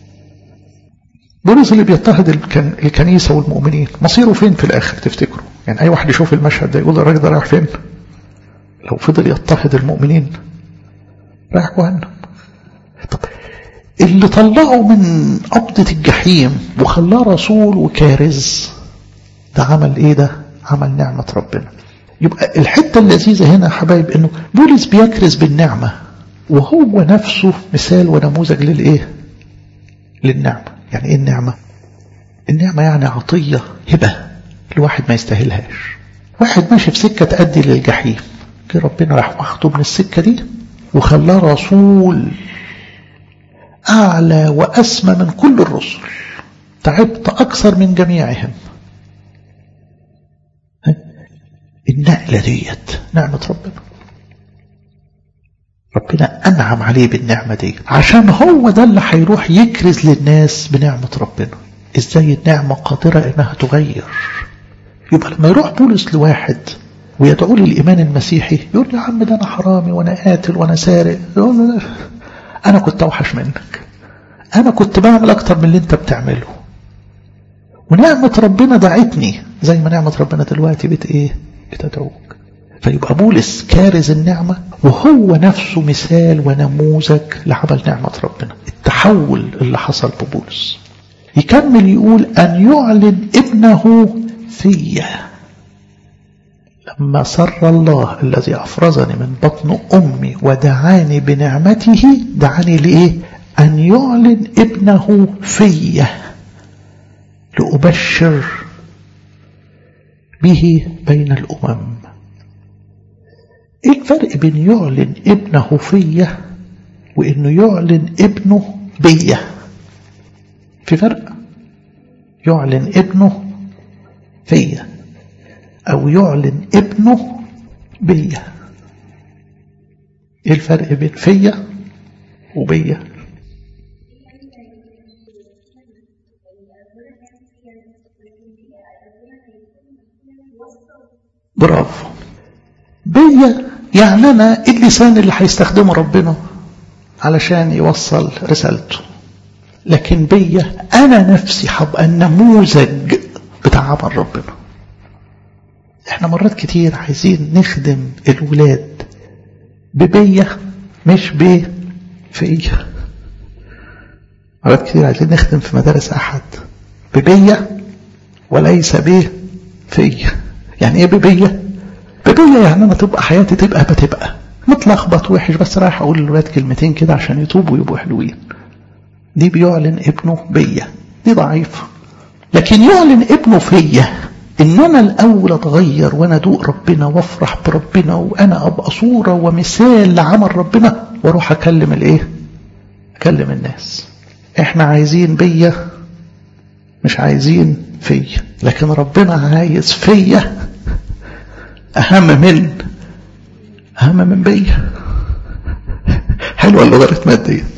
بولس اللي بيضطهد الكنيسة والمؤمنين مصيره فين في الآخر تفتكروا يعني أي واحد يشوف المشهد ده يقول الراجل ده رايح فين لو فضل يضطهد المؤمنين رايح جهنم طب اللي طلعه من قبضة الجحيم وخلاه رسول وكارز ده عمل ايه ده عمل نعمة ربنا يبقى الحتة اللذيذة هنا يا حبايب انه بولس بيكرز بالنعمة وهو نفسه مثال ونموذج للايه للنعمة يعني ايه النعمة النعمة يعني عطية هبة الواحد ما يستاهلهاش واحد ماشي في سكة تأدي للجحيم جه ربنا راح واخده من السكة دي وخلاه رسول أعلى وأسمى من كل الرسل تعبت أكثر من جميعهم النقلة ديت نعمة ربنا ربنا أنعم عليه بالنعمة دي عشان هو ده اللي هيروح يكرز للناس بنعمة ربنا ازاي النعمة قادرة انها تغير يبقى لما يروح بولس لواحد ويدعو للإيمان المسيحي يقول له يا عم ده أنا حرامي وأنا قاتل وأنا سارق يقول له أنا كنت أوحش منك أنا كنت بعمل أكتر من اللي أنت بتعمله ونعمة ربنا دعتني زي ما نعمة ربنا دلوقتي بت إيه بتدعوك فيبقى بولس كارز النعمة وهو نفسه مثال ونموذج لعمل نعمة ربنا التحول اللي حصل ببولس يكمل يقول أن يعلن ابنه فيا لما سر الله الذي أفرزني من بطن أمي ودعاني بنعمته دعاني لإيه أن يعلن ابنه فيا لأبشر به بين الأمم ايه الفرق بين يعلن ابنه فيا وانه يعلن ابنه بيا في فرق يعلن ابنه فيا او يعلن ابنه بيا ايه الفرق بين فيا وبيا برافو بيا يعني أنا اللسان اللي هيستخدمه ربنا علشان يوصل رسالته لكن بيا أنا نفسي هبقى النموذج بتاع عمل ربنا احنا مرات كتير عايزين نخدم الولاد ببيا مش ب فيا مرات كتير عايزين نخدم في مدارس أحد ببيا وليس ب فيا يعني ايه ببيا ببيا يعني انا تبقى حياتي تبقى بتبقى متلخبط وحش بس رايح اقول للولاد كلمتين كده عشان يتوبوا ويبقوا حلوين دي بيعلن ابنه بيا دي ضعيفة لكن يعلن ابنه فيا ان انا الاول اتغير وانا ادوق ربنا وافرح بربنا وانا ابقى صورة ومثال لعمل ربنا واروح اكلم الايه اكلم الناس احنا عايزين بيا مش عايزين فيا لكن ربنا عايز فيا أهم من أهم من بيا حلوة اللوغاريتمات ديت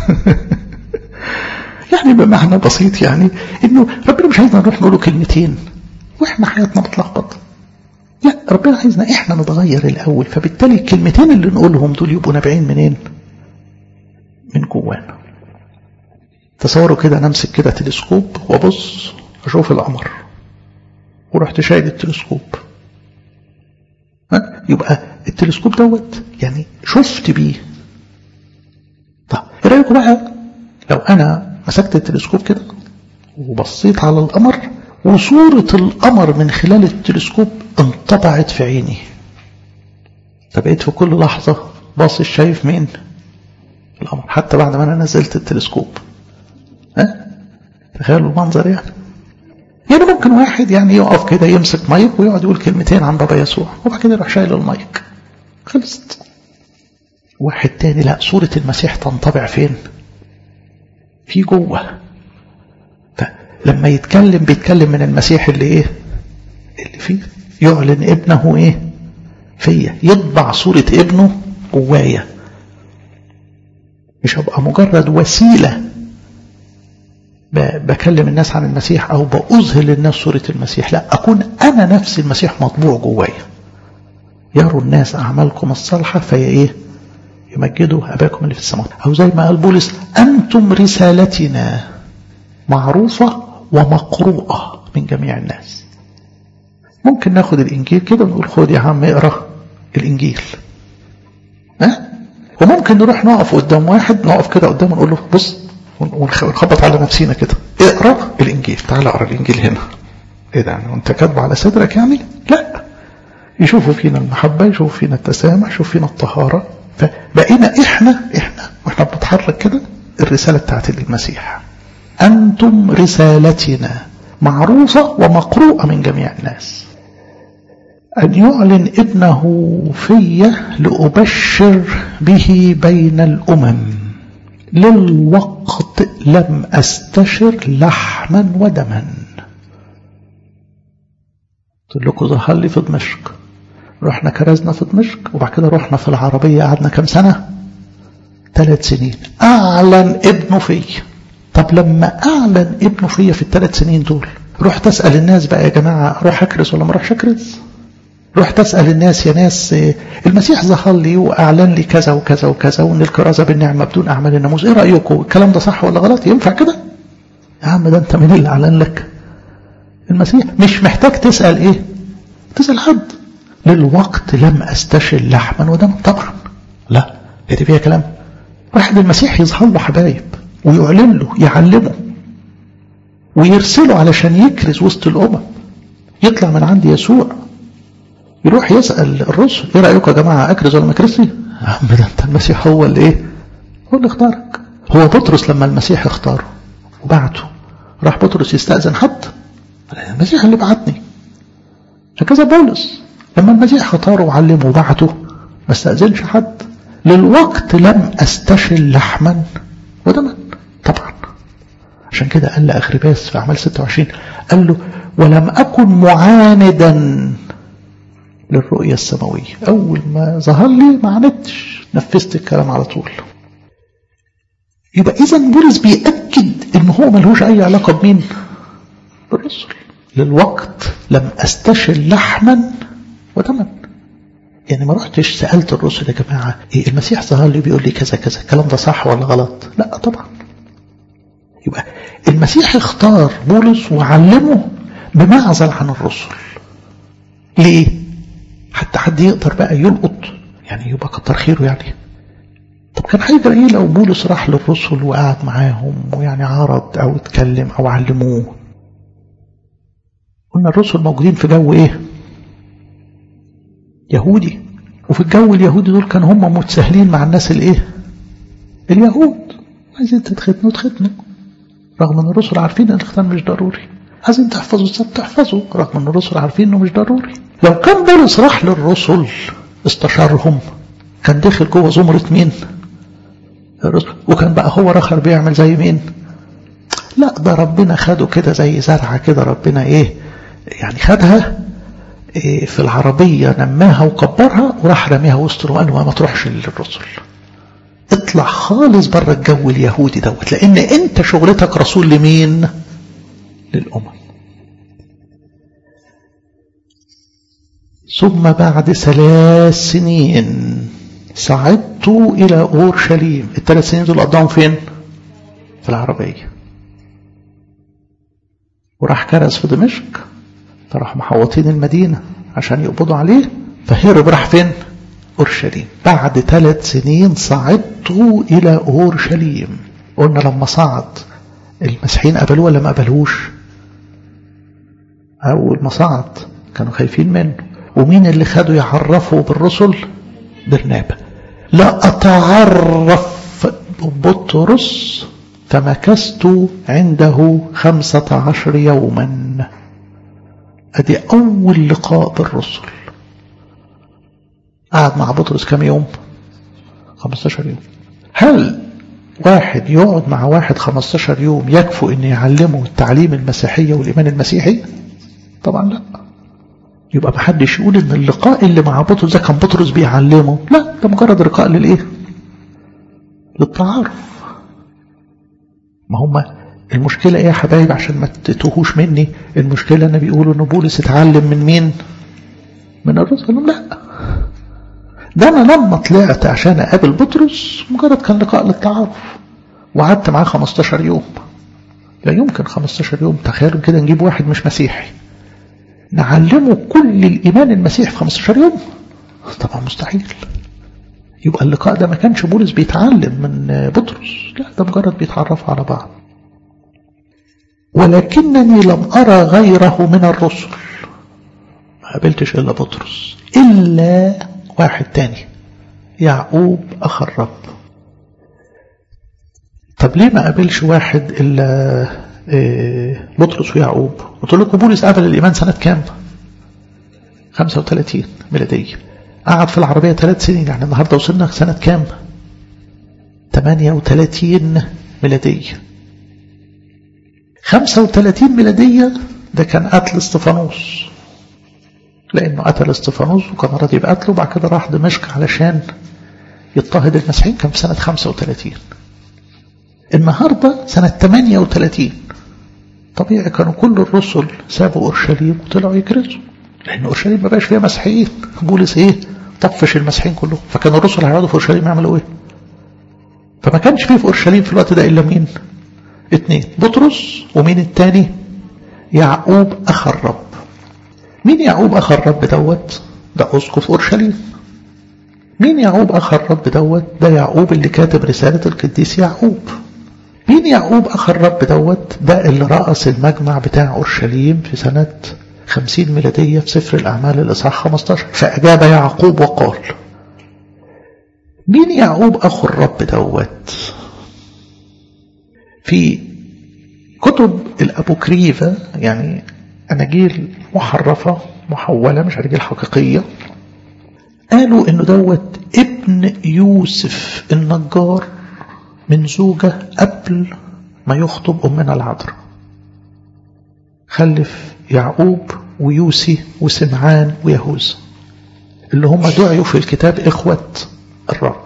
يعني بمعنى بسيط يعني انه ربنا مش عايزنا نروح نقوله كلمتين واحنا حياتنا متلخبطه لا ربنا عايزنا احنا نتغير الاول فبالتالي الكلمتين اللي نقولهم دول يبقوا نابعين منين من جوانا تصوروا كده انا امسك كده تلسكوب وابص اشوف القمر ورحت شايل التلسكوب يبقى التلسكوب دوت يعني شفت بيه طب ايه رايكم بقى لو انا مسكت التلسكوب كده وبصيت على القمر وصورة القمر من خلال التلسكوب انطبعت في عيني فبقيت في كل لحظة باصص شايف مين القمر حتى بعد ما انا نزلت التلسكوب ها تخيلوا المنظر يعني يعني ممكن واحد يعني يقف كده يمسك مايك ويقعد يقول كلمتين عن بابا يسوع وبعد كده يروح شايل المايك خلصت واحد تاني لا صورة المسيح تنطبع فين في جوه فلما يتكلم بيتكلم من المسيح اللي ايه اللي فيه يعلن ابنه ايه فيا يطبع صورة ابنه جوايا مش هبقى مجرد وسيلة بكلم الناس عن المسيح أو بأظهر للناس صورة المسيح لا أكون أنا نفسي المسيح مطبوع جوايا يروا الناس أعمالكم الصالحة فهي إيه يمجدوا أباكم اللي في السماوات أو زي ما قال بولس أنتم رسالتنا معروفة ومقروءة من جميع الناس ممكن ناخد الإنجيل كده ونقول خد يا عم اقرأ الإنجيل ها وممكن نروح نقف قدام واحد نقف كده قدامه ونقول له بص ونخبط على نفسينا كده اقرا الانجيل تعال اقرا الانجيل هنا ايه ده يعني انت كاتبه على صدرك يعني لا يشوفوا فينا المحبه يشوفوا فينا التسامح يشوفوا فينا الطهاره فبقينا احنا احنا واحنا بنتحرك كده الرساله بتاعت المسيح انتم رسالتنا معروفه ومقروءه من جميع الناس أن يعلن ابنه في لأبشر به بين الأمم للوقت لم أستشر لحما ودما قلت لكم ظهر لي في دمشق رحنا كرزنا في دمشق وبعد كده رحنا في العربية قعدنا كم سنة ثلاث سنين أعلن ابنه في طب لما أعلن ابنه في في الثلاث سنين دول رحت أسأل الناس بقى يا جماعة أروح أكرز ولا ما أروحش أكرز رحت أسأل الناس يا ناس المسيح ظهر لي وأعلن لي كذا وكذا وكذا وإن الكرازة بالنعمة بدون أعمال الناموس إيه رأيكم الكلام ده صح ولا غلط ينفع كده يا عم ده أنت مين اللي أعلن لك المسيح مش محتاج تسأل إيه تسأل حد للوقت لم أستشل لحما ودما طبعا لا هي دي فيها كلام واحد المسيح يظهر له حبايب ويعلن له يعلمه ويرسله علشان يكرز وسط الأمم يطلع من عند يسوع يروح يسأل الرسل ايه رأيكم يا جماعة اكرز ولا ما اكرزش يا عم ده انت المسيح هو اللي ايه هو اللي اختارك هو بطرس لما المسيح اختاره وبعته راح بطرس يستأذن حد المسيح اللي بعتني هكذا بولس لما المسيح اختاره وعلمه وبعته ما استأذنش حد للوقت لم استشل لحما ودما طبعا عشان كده قال لأغرباس في أعمال 26 قال له ولم أكن معاندا للرؤية السماوية أول ما ظهر لي ما عملتش نفذت الكلام على طول يبقى إذا بولس بيأكد إن هو ملهوش أي علاقة بمين بالرسل للوقت لم أستشل لحما ودما يعني ما رحتش سألت الرسل يا جماعة إيه المسيح ظهر لي بيقول لي كذا كذا الكلام ده صح ولا غلط لا طبعا يبقى المسيح اختار بولس وعلمه بمعزل عن الرسل ليه حتى حد يقدر بقى يلقط يعني يبقى كتر خيره يعني طب كان هيجرى ايه لو بولس راح للرسل وقعد معاهم ويعني عرض او اتكلم او علموه قلنا الرسل موجودين في جو ايه يهودي وفي الجو اليهودي دول كانوا هم متساهلين مع الناس الايه اليهود عايزين تتختنوا تختنوا رغم ان الرسل عارفين ان الختان مش ضروري عايزين تحفظوا السبت تحفظوا رغم ان الرسل عارفين انه مش ضروري لو كان بولس راح للرسل استشارهم كان داخل جوه زمرة مين الرسل وكان بقى هو رخر بيعمل زي مين لا ده ربنا خده كده زي زرعة كده ربنا ايه يعني خدها إيه في العربية نماها وكبرها وراح رميها وسط وقال له ما تروحش للرسل اطلع خالص بره الجو اليهودي دوت لان انت شغلتك رسول لمين للامم ثم بعد ثلاث سنين صعدت الى اورشليم الثلاث سنين دول قضاهم فين في العربيه وراح كرز في دمشق فراح محوطين المدينه عشان يقبضوا عليه فهرب راح فين أورشليم بعد ثلاث سنين صعدت إلى أورشليم قلنا لما صعد المسيحيين قبلوه ولا ما قبلوش أول ما صعد كانوا خايفين منه ومين اللي خدوا يعرفوا بالرسل برنابا لا أتعرف بطرس فمكثت عنده خمسة عشر يوما أدي أول لقاء بالرسل قعد مع بطرس كم يوم 15 يوم هل واحد يقعد مع واحد 15 يوم يكفو ان يعلمه التعليم المسيحية والإيمان المسيحي طبعا لا يبقى محدش يقول ان اللقاء اللي مع بطرس ده كان بطرس بيعلمه لا ده مجرد لقاء للايه للتعارف ما هم المشكلة ايه يا حبايب عشان ما تتوهوش مني المشكلة ان بيقولوا ان بولس اتعلم من مين من الرسل قال لهم لا ده انا لما طلعت عشان اقابل بطرس مجرد كان لقاء للتعارف وقعدت معاه 15 يوم لا يمكن 15 يوم تخيلوا كده نجيب واحد مش مسيحي نعلمه كل الإيمان المسيحي في 15 يوم طبعا مستحيل يبقى اللقاء ده ما كانش بولس بيتعلم من بطرس لا ده مجرد بيتعرفوا على بعض ولكنني لم أرى غيره من الرسل ما قابلتش إلا بطرس إلا واحد تاني يعقوب أخ الرب طب ليه ما قابلش واحد إلا بطرس ويعقوب قلت لكم بولس قابل الإيمان سنة كام 35 ميلادية قعد في العربية ثلاث سنين يعني النهاردة وصلنا سنة كام 38 ميلادية 35 ميلادية ده كان قتل استفانوس لأنه قتل استفانوس وكان راضي بقتله وبعد كده راح دمشق علشان يضطهد المسيحيين كان في سنة 35 النهاردة سنة 38 طبيعي كانوا كل الرسل سابوا أورشليم وطلعوا يكرزوا لأن أورشليم ما بقاش فيها مسيحيين بولس إيه طفش المسيحيين كلهم فكان الرسل هيقعدوا في أورشليم يعملوا إيه فما كانش فيه في أورشليم في الوقت ده إلا مين اتنين بطرس ومين التاني يعقوب أخ الرب مين يعقوب أخ الرب دوت ده أسقف أورشليم مين يعقوب أخ الرب دوت ده يعقوب اللي كاتب رسالة القديس يعقوب مين يعقوب أخ الرب دوت ده اللي رأس المجمع بتاع أورشليم في سنة خمسين ميلادية في سفر الأعمال الإصحاح 15 فأجاب يعقوب وقال مين يعقوب أخو الرب دوت في كتب الأبوكريفة يعني أناجيل محرفة محولة مش أناجيل حقيقية قالوا إنه دوت ابن يوسف النجار من زوجة قبل ما يخطب أمنا العذراء خلف يعقوب ويوسي وسمعان ويهوذا اللي هم دعيوا في الكتاب إخوة الرب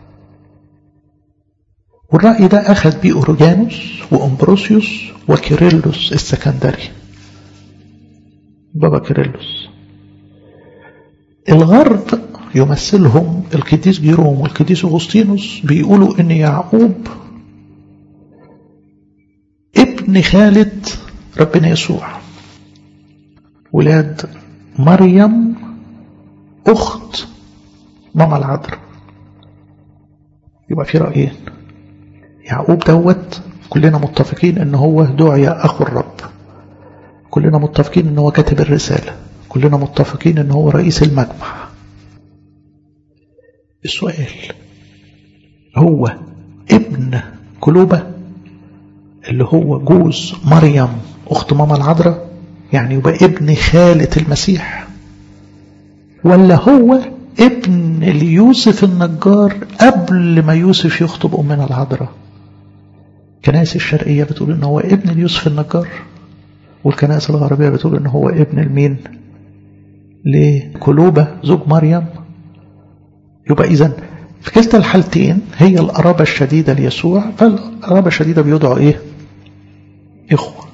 والرأي ده أخذ بيه أورجانوس وأمبروسيوس وكيرلس السكندري بابا كيرلس الغرب يمثلهم القديس جيروم والقديس أغسطينوس بيقولوا إن يعقوب ابن خالة ربنا يسوع ولاد مريم أخت ماما العذراء يبقى في رأيين يعقوب دوت كلنا متفقين ان هو دعي اخو الرب كلنا متفقين ان هو كاتب الرسالة كلنا متفقين ان هو رئيس المجمع السؤال هو ابن كلوبة اللي هو جوز مريم اخت ماما العذراء يعني يبقى ابن خالة المسيح ولا هو ابن ليوسف النجار قبل ما يوسف يخطب أمنا العذراء الكنائس الشرقية بتقول ان هو ابن ليوسف النجار والكنائس الغربية بتقول ان هو ابن المين لكلوبة زوج مريم يبقى إذا في كلتا الحالتين هي القرابة الشديدة ليسوع فالقرابة الشديدة بيدعوا إيه إخوة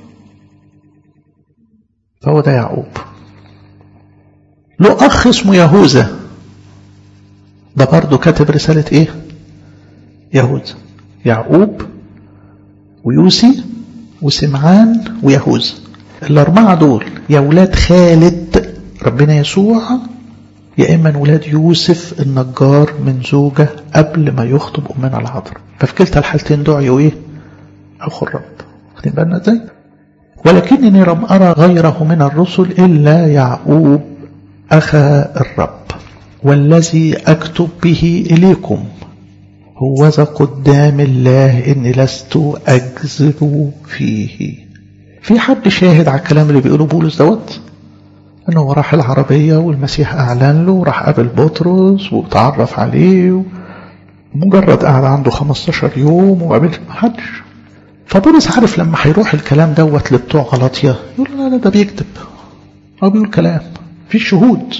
فهو ده يعقوب له أخ اسمه يهوذا ده برضه كاتب رسالة إيه يهوذا يعقوب ويوسي وسمعان ويهوذا الأربعة دول يا ولاد خالد ربنا يسوع يا إما من ولاد يوسف النجار من زوجة قبل ما يخطب أمنا العذراء ففي كلتا الحالتين دعيوا إيه أخو الرب واخدين بالنا إزاي ولكنني لم أرى غيره من الرسل إلا يعقوب أخا الرب والذي أكتب به إليكم هوذا قدام الله إني لست أكذب فيه في حد شاهد على الكلام اللي بيقوله بولس دوت انه راح العربية والمسيح اعلن له وراح قابل بطرس وتعرف عليه مجرد قعد عنده 15 يوم وقابل محدش فبولس عارف لما هيروح الكلام دوت لبتوع غلطية يقول لا لا ده بيكذب هو بيقول كلام في شهود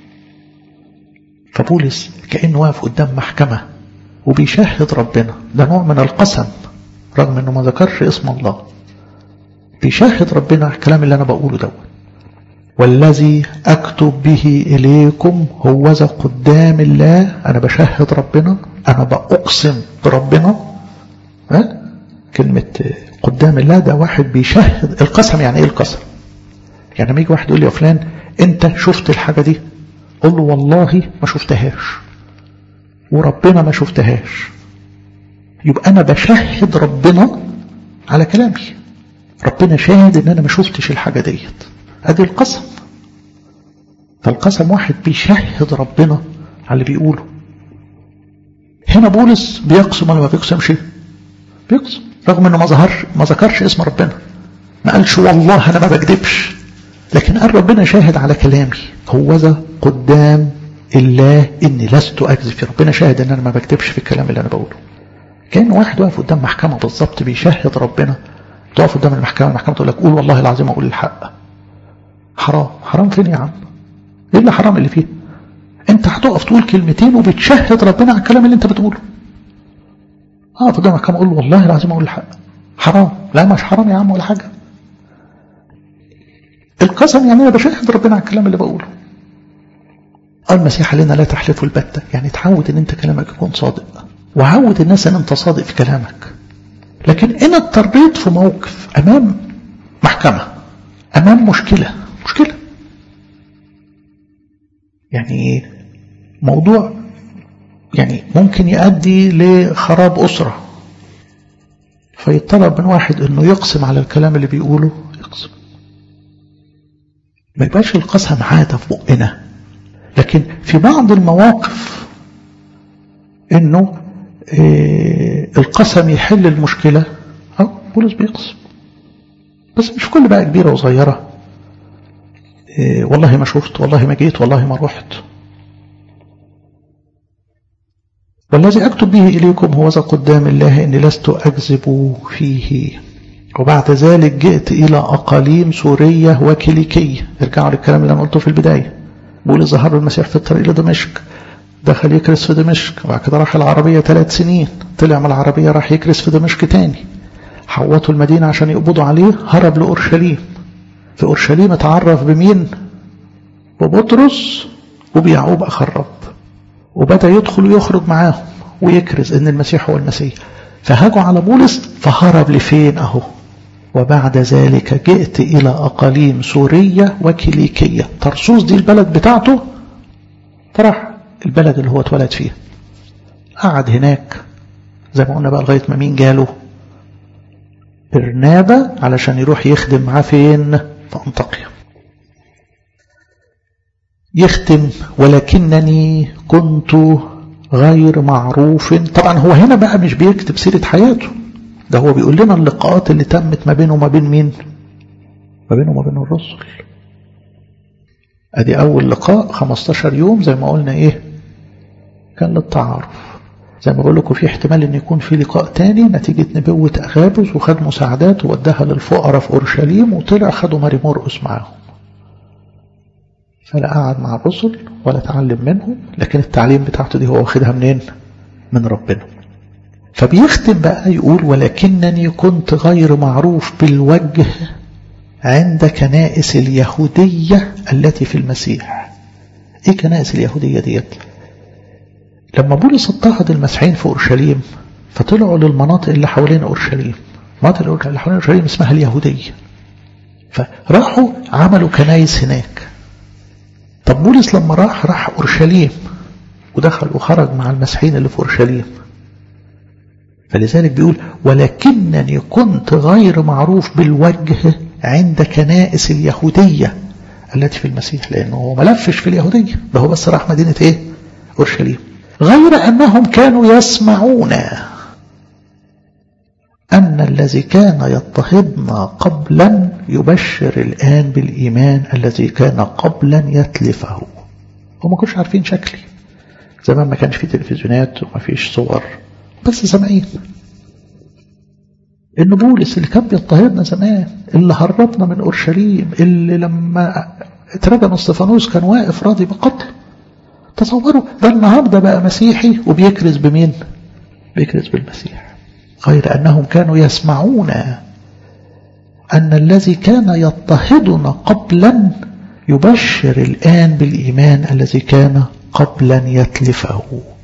فبولس كأنه واقف قدام محكمة وبيشهد ربنا ده نوع من القسم رغم انه ما ذكرش اسم الله بيشهد ربنا على الكلام اللي انا بقوله دوت والذي أكتب به إليكم هوذا قدام الله أنا بشهد ربنا أنا بأقسم بربنا ها؟ كلمة قدام الله ده واحد بيشهد القسم يعني إيه القسم يعني لما يجي واحد يقول لي يا فلان أنت شفت الحاجة دي قول له والله ما شفتهاش وربنا ما شفتهاش يبقى أنا بشهد ربنا على كلامي ربنا شاهد ان انا ما شفتش الحاجة ديت ادي القسم فالقسم واحد بيشهد ربنا على اللي بيقوله هنا بولس بيقسم ولا ما بيقسمش بيقسم رغم انه ما ظهرش ما ذكرش اسم ربنا ما قالش والله انا ما بكذبش لكن قال ربنا شاهد على كلامي هوذا قدام الله اني لست اكذب ربنا شاهد ان انا ما بكذبش في الكلام اللي انا بقوله كان واحد واقف قدام محكمه بالظبط بيشهد ربنا تقف قدام المحكمة المحكمة تقول لك قول والله العظيم أقول الحق حرام حرام فين يا عم ايه اللي حرام اللي فيه انت هتقف تقول كلمتين وبتشهد ربنا على الكلام اللي انت بتقوله اه قدام المحكمة اقول والله العظيم أقول الحق حرام لا مش حرام يا عم ولا حاجة القسم يعني انا بشهد ربنا على الكلام اللي بقوله قال المسيح علينا لا تحلفوا البتة يعني تعود ان انت كلامك يكون صادق وعود الناس ان انت صادق في كلامك لكن إن اضطريت في موقف أمام محكمة أمام مشكلة مشكلة يعني موضوع يعني ممكن يؤدي لخراب أسرة فيطلب من واحد أنه يقسم على الكلام اللي بيقوله يقسم ما يبقاش القسم عادة في بقنا لكن في بعض المواقف أنه إيه القسم يحل المشكلة أو بولس بيقسم بس مش كل بقى كبيرة وصغيرة إيه والله ما شفت والله ما جيت والله ما رحت والذي أكتب به إليكم هو ذا قدام الله إني لست أكذب فيه وبعد ذلك جئت إلى أقاليم سورية وكيليكية ارجعوا للكلام اللي أنا قلته في البداية بولس ظهر المسيح في الطريق لدمشق دخل يكرس في دمشق وبعد كده راح العربية ثلاث سنين طلع من العربية راح يكرس في دمشق تاني حوطوا المدينة عشان يقبضوا عليه هرب لأورشليم في أورشليم اتعرف بمين ببطرس وبيعقوب أخ الرب وبدأ يدخل ويخرج معاهم ويكرز ان المسيح هو المسيح فهاجوا على بولس فهرب لفين اهو وبعد ذلك جئت إلى أقاليم سورية وكيليكية ترسوس دي البلد بتاعته فراح البلد اللي هو اتولد فيها قعد هناك زي ما قلنا بقى لغاية ما مين جاله برنابة علشان يروح يخدم معاه فين في أنطاكيا يختم ولكنني كنت غير معروف طبعا هو هنا بقى مش بيكتب سيرة حياته ده هو بيقول لنا اللقاءات اللي تمت ما بينه وما بين مين ما بينه وما بين الرسل ادي اول لقاء 15 يوم زي ما قلنا ايه كان للتعارف زي ما بقول لكم في احتمال ان يكون في لقاء تاني نتيجة نبوة اغابس وخد مساعدات ووداها للفقراء في اورشليم وطلع خدوا ماري مرقس معاهم فلا قعد مع الرسل ولا تعلم منهم لكن التعليم بتاعته دي هو واخدها منين من ربنا فبيختم بقى يقول ولكنني كنت غير معروف بالوجه عند كنائس اليهودية التي في المسيح ايه كنائس اليهودية ديت لما بولس اضطهد المسيحيين في اورشليم فطلعوا للمناطق اللي حوالين اورشليم المناطق اللي حوالين اورشليم اسمها اليهودية فراحوا عملوا كنايس هناك طب بولس لما راح راح أورشليم ودخل وخرج مع المسيحيين اللي في أورشليم فلذلك بيقول ولكنني كنت غير معروف بالوجه عند كنائس اليهودية التي في المسيح لأنه هو ملفش في اليهودية ده هو بس راح مدينة إيه أورشليم غير أنهم كانوا يسمعون أن الذي كان يضطهدنا قبلا يبشر الآن بالإيمان الذي كان قبلا يتلفه هم ما كنتش عارفين شكلي زمان ما كانش في تلفزيونات وما فيش صور بس سامعين ان بولس اللي كان بيضطهدنا زمان اللي هربنا من اورشليم اللي لما اترجم استفانوس كان واقف راضي بقتله تصوروا ده النهارده بقى مسيحي وبيكرز بمين بيكرز بالمسيح غير انهم كانوا يسمعون ان الذي كان يضطهدنا قبلا يبشر الان بالايمان الذي كان قبلا يتلفه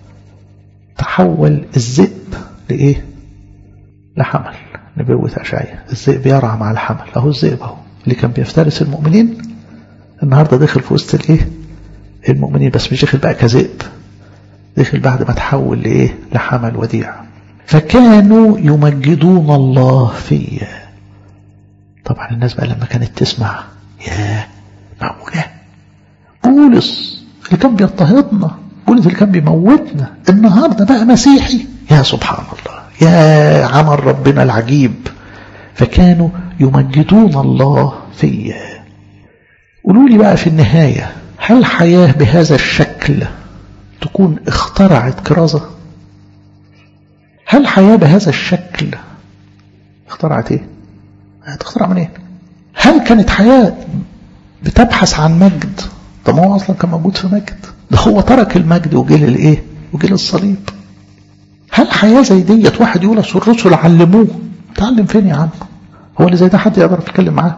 تحول الذئب لايه لحمل نبوة أشعية الذئب يرعى مع الحمل أهو الذئب أهو اللي كان بيفترس المؤمنين النهاردة دخل في وسط الإيه المؤمنين بس مش دخل بقى كذئب دخل بعد ما تحول لإيه لحمل وديع فكانوا يمجدون الله فيا طبعا الناس بقى لما كانت تسمع يا معقولة بولس اللي كان بيضطهدنا بولس اللي كان بيموتنا النهارده بقى مسيحي يا سبحان الله يا عمل ربنا العجيب فكانوا يمجدون الله فيا قولوا لي بقى في النهاية هل حياة بهذا الشكل تكون اخترعت كرازة هل حياة بهذا الشكل اخترعت ايه هتخترع منين إيه؟ هل كانت حياة بتبحث عن مجد طب ما هو اصلا كان موجود في مجد ده هو ترك المجد وجه للايه وجه للصليب هل حياة زي ديت واحد يقول اصل الرسل علموه تعلم فين يا عم هو اللي زي ده حد يقدر يتكلم معاه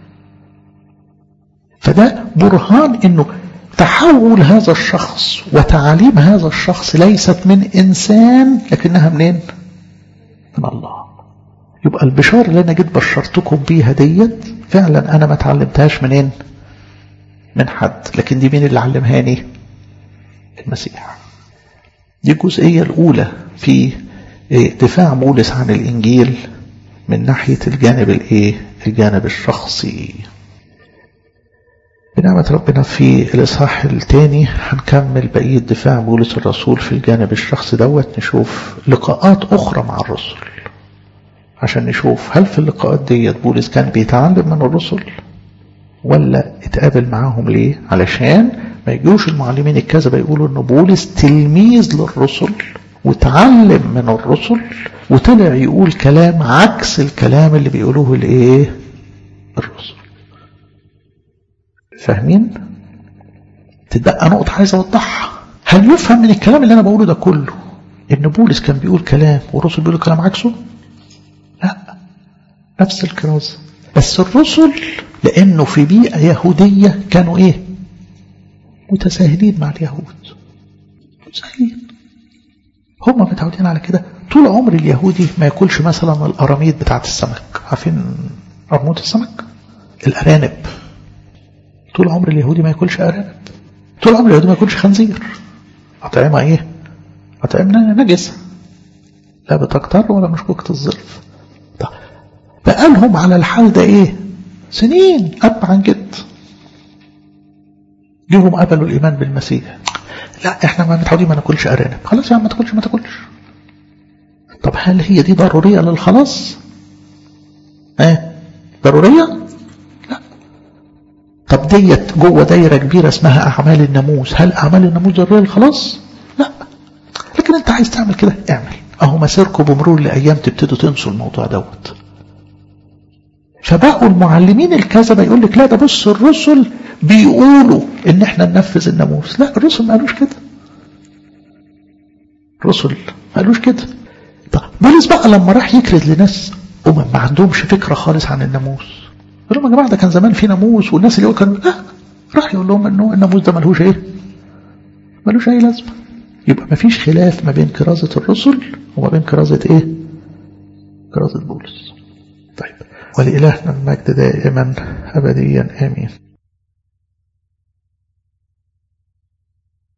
فده برهان انه تحول هذا الشخص وتعاليم هذا الشخص ليست من انسان لكنها منين من الله يبقى البشارة اللي انا جيت بشرتكم بيها ديت فعلا انا ما اتعلمتهاش منين من حد لكن دي مين اللي علمهاني المسيح دي الجزئية الأولى في دفاع بولس عن الإنجيل من ناحية الجانب الإيه؟ الجانب الشخصي بنعمة ربنا في الإصحاح الثاني هنكمل بقية دفاع بولس الرسول في الجانب الشخصي دوت نشوف لقاءات أخرى مع الرسل عشان نشوف هل في اللقاءات ديت بولس كان بيتعلم من الرسل ولا اتقابل معاهم ليه علشان ما يجوش المعلمين الكذبة يقولوا ان بولس تلميذ للرسل وتعلم من الرسل وطلع يقول كلام عكس الكلام اللي بيقولوه الايه الرسل فاهمين تتبقى نقطة عايز اوضحها هل يفهم من الكلام اللي انا بقوله ده كله ان بولس كان بيقول كلام والرسل بيقولوا كلام عكسه لا نفس الكرازة بس الرسل لانه في بيئة يهودية كانوا ايه متساهلين مع اليهود متساهلين هم متعودين على كده طول عمر اليهودي ما ياكلش مثلا القراميط بتاعت السمك عارفين قرموط السمك الارانب طول عمر اليهودي ما ياكلش ارانب طول عمر اليهودي ما ياكلش خنزير اطعمه ايه اطعمه نجسه لا بتكتر ولا مشكوكة الظلف طب بقالهم على الحال ده ايه سنين اب عن جد جيهم قبلوا الايمان بالمسيح لا احنا ما متعودين ما ناكلش ارانب خلاص يا عم ما تاكلش ما تاكلش طب هل هي دي ضروريه للخلاص ايه ضروريه لا طب ديت جوه دايره كبيره اسمها اعمال الناموس هل اعمال الناموس ضروريه للخلاص لا لكن انت عايز تعمل كده اعمل اهو مسيركم بمرور الايام تبتدوا تنسوا الموضوع دوت فبقوا المعلمين الكذبة يقول لك لا ده بص الرسل بيقولوا ان احنا ننفذ الناموس لا الرسل ما قالوش كده الرسل ما قالوش كده طب بولس بقى لما راح يكرز لناس امم ما عندهمش فكرة خالص عن الناموس قال لهم يا جماعة ده كان زمان في ناموس والناس اللي كانوا لا راح يقول لهم انه الناموس ده ملهوش ايه ملوش اي لازمة يبقى ما فيش خلاف ما بين كرازة الرسل وما بين كرازة ايه كرازة بولس طيب ولإلهنا المجد دائما أبديا آمين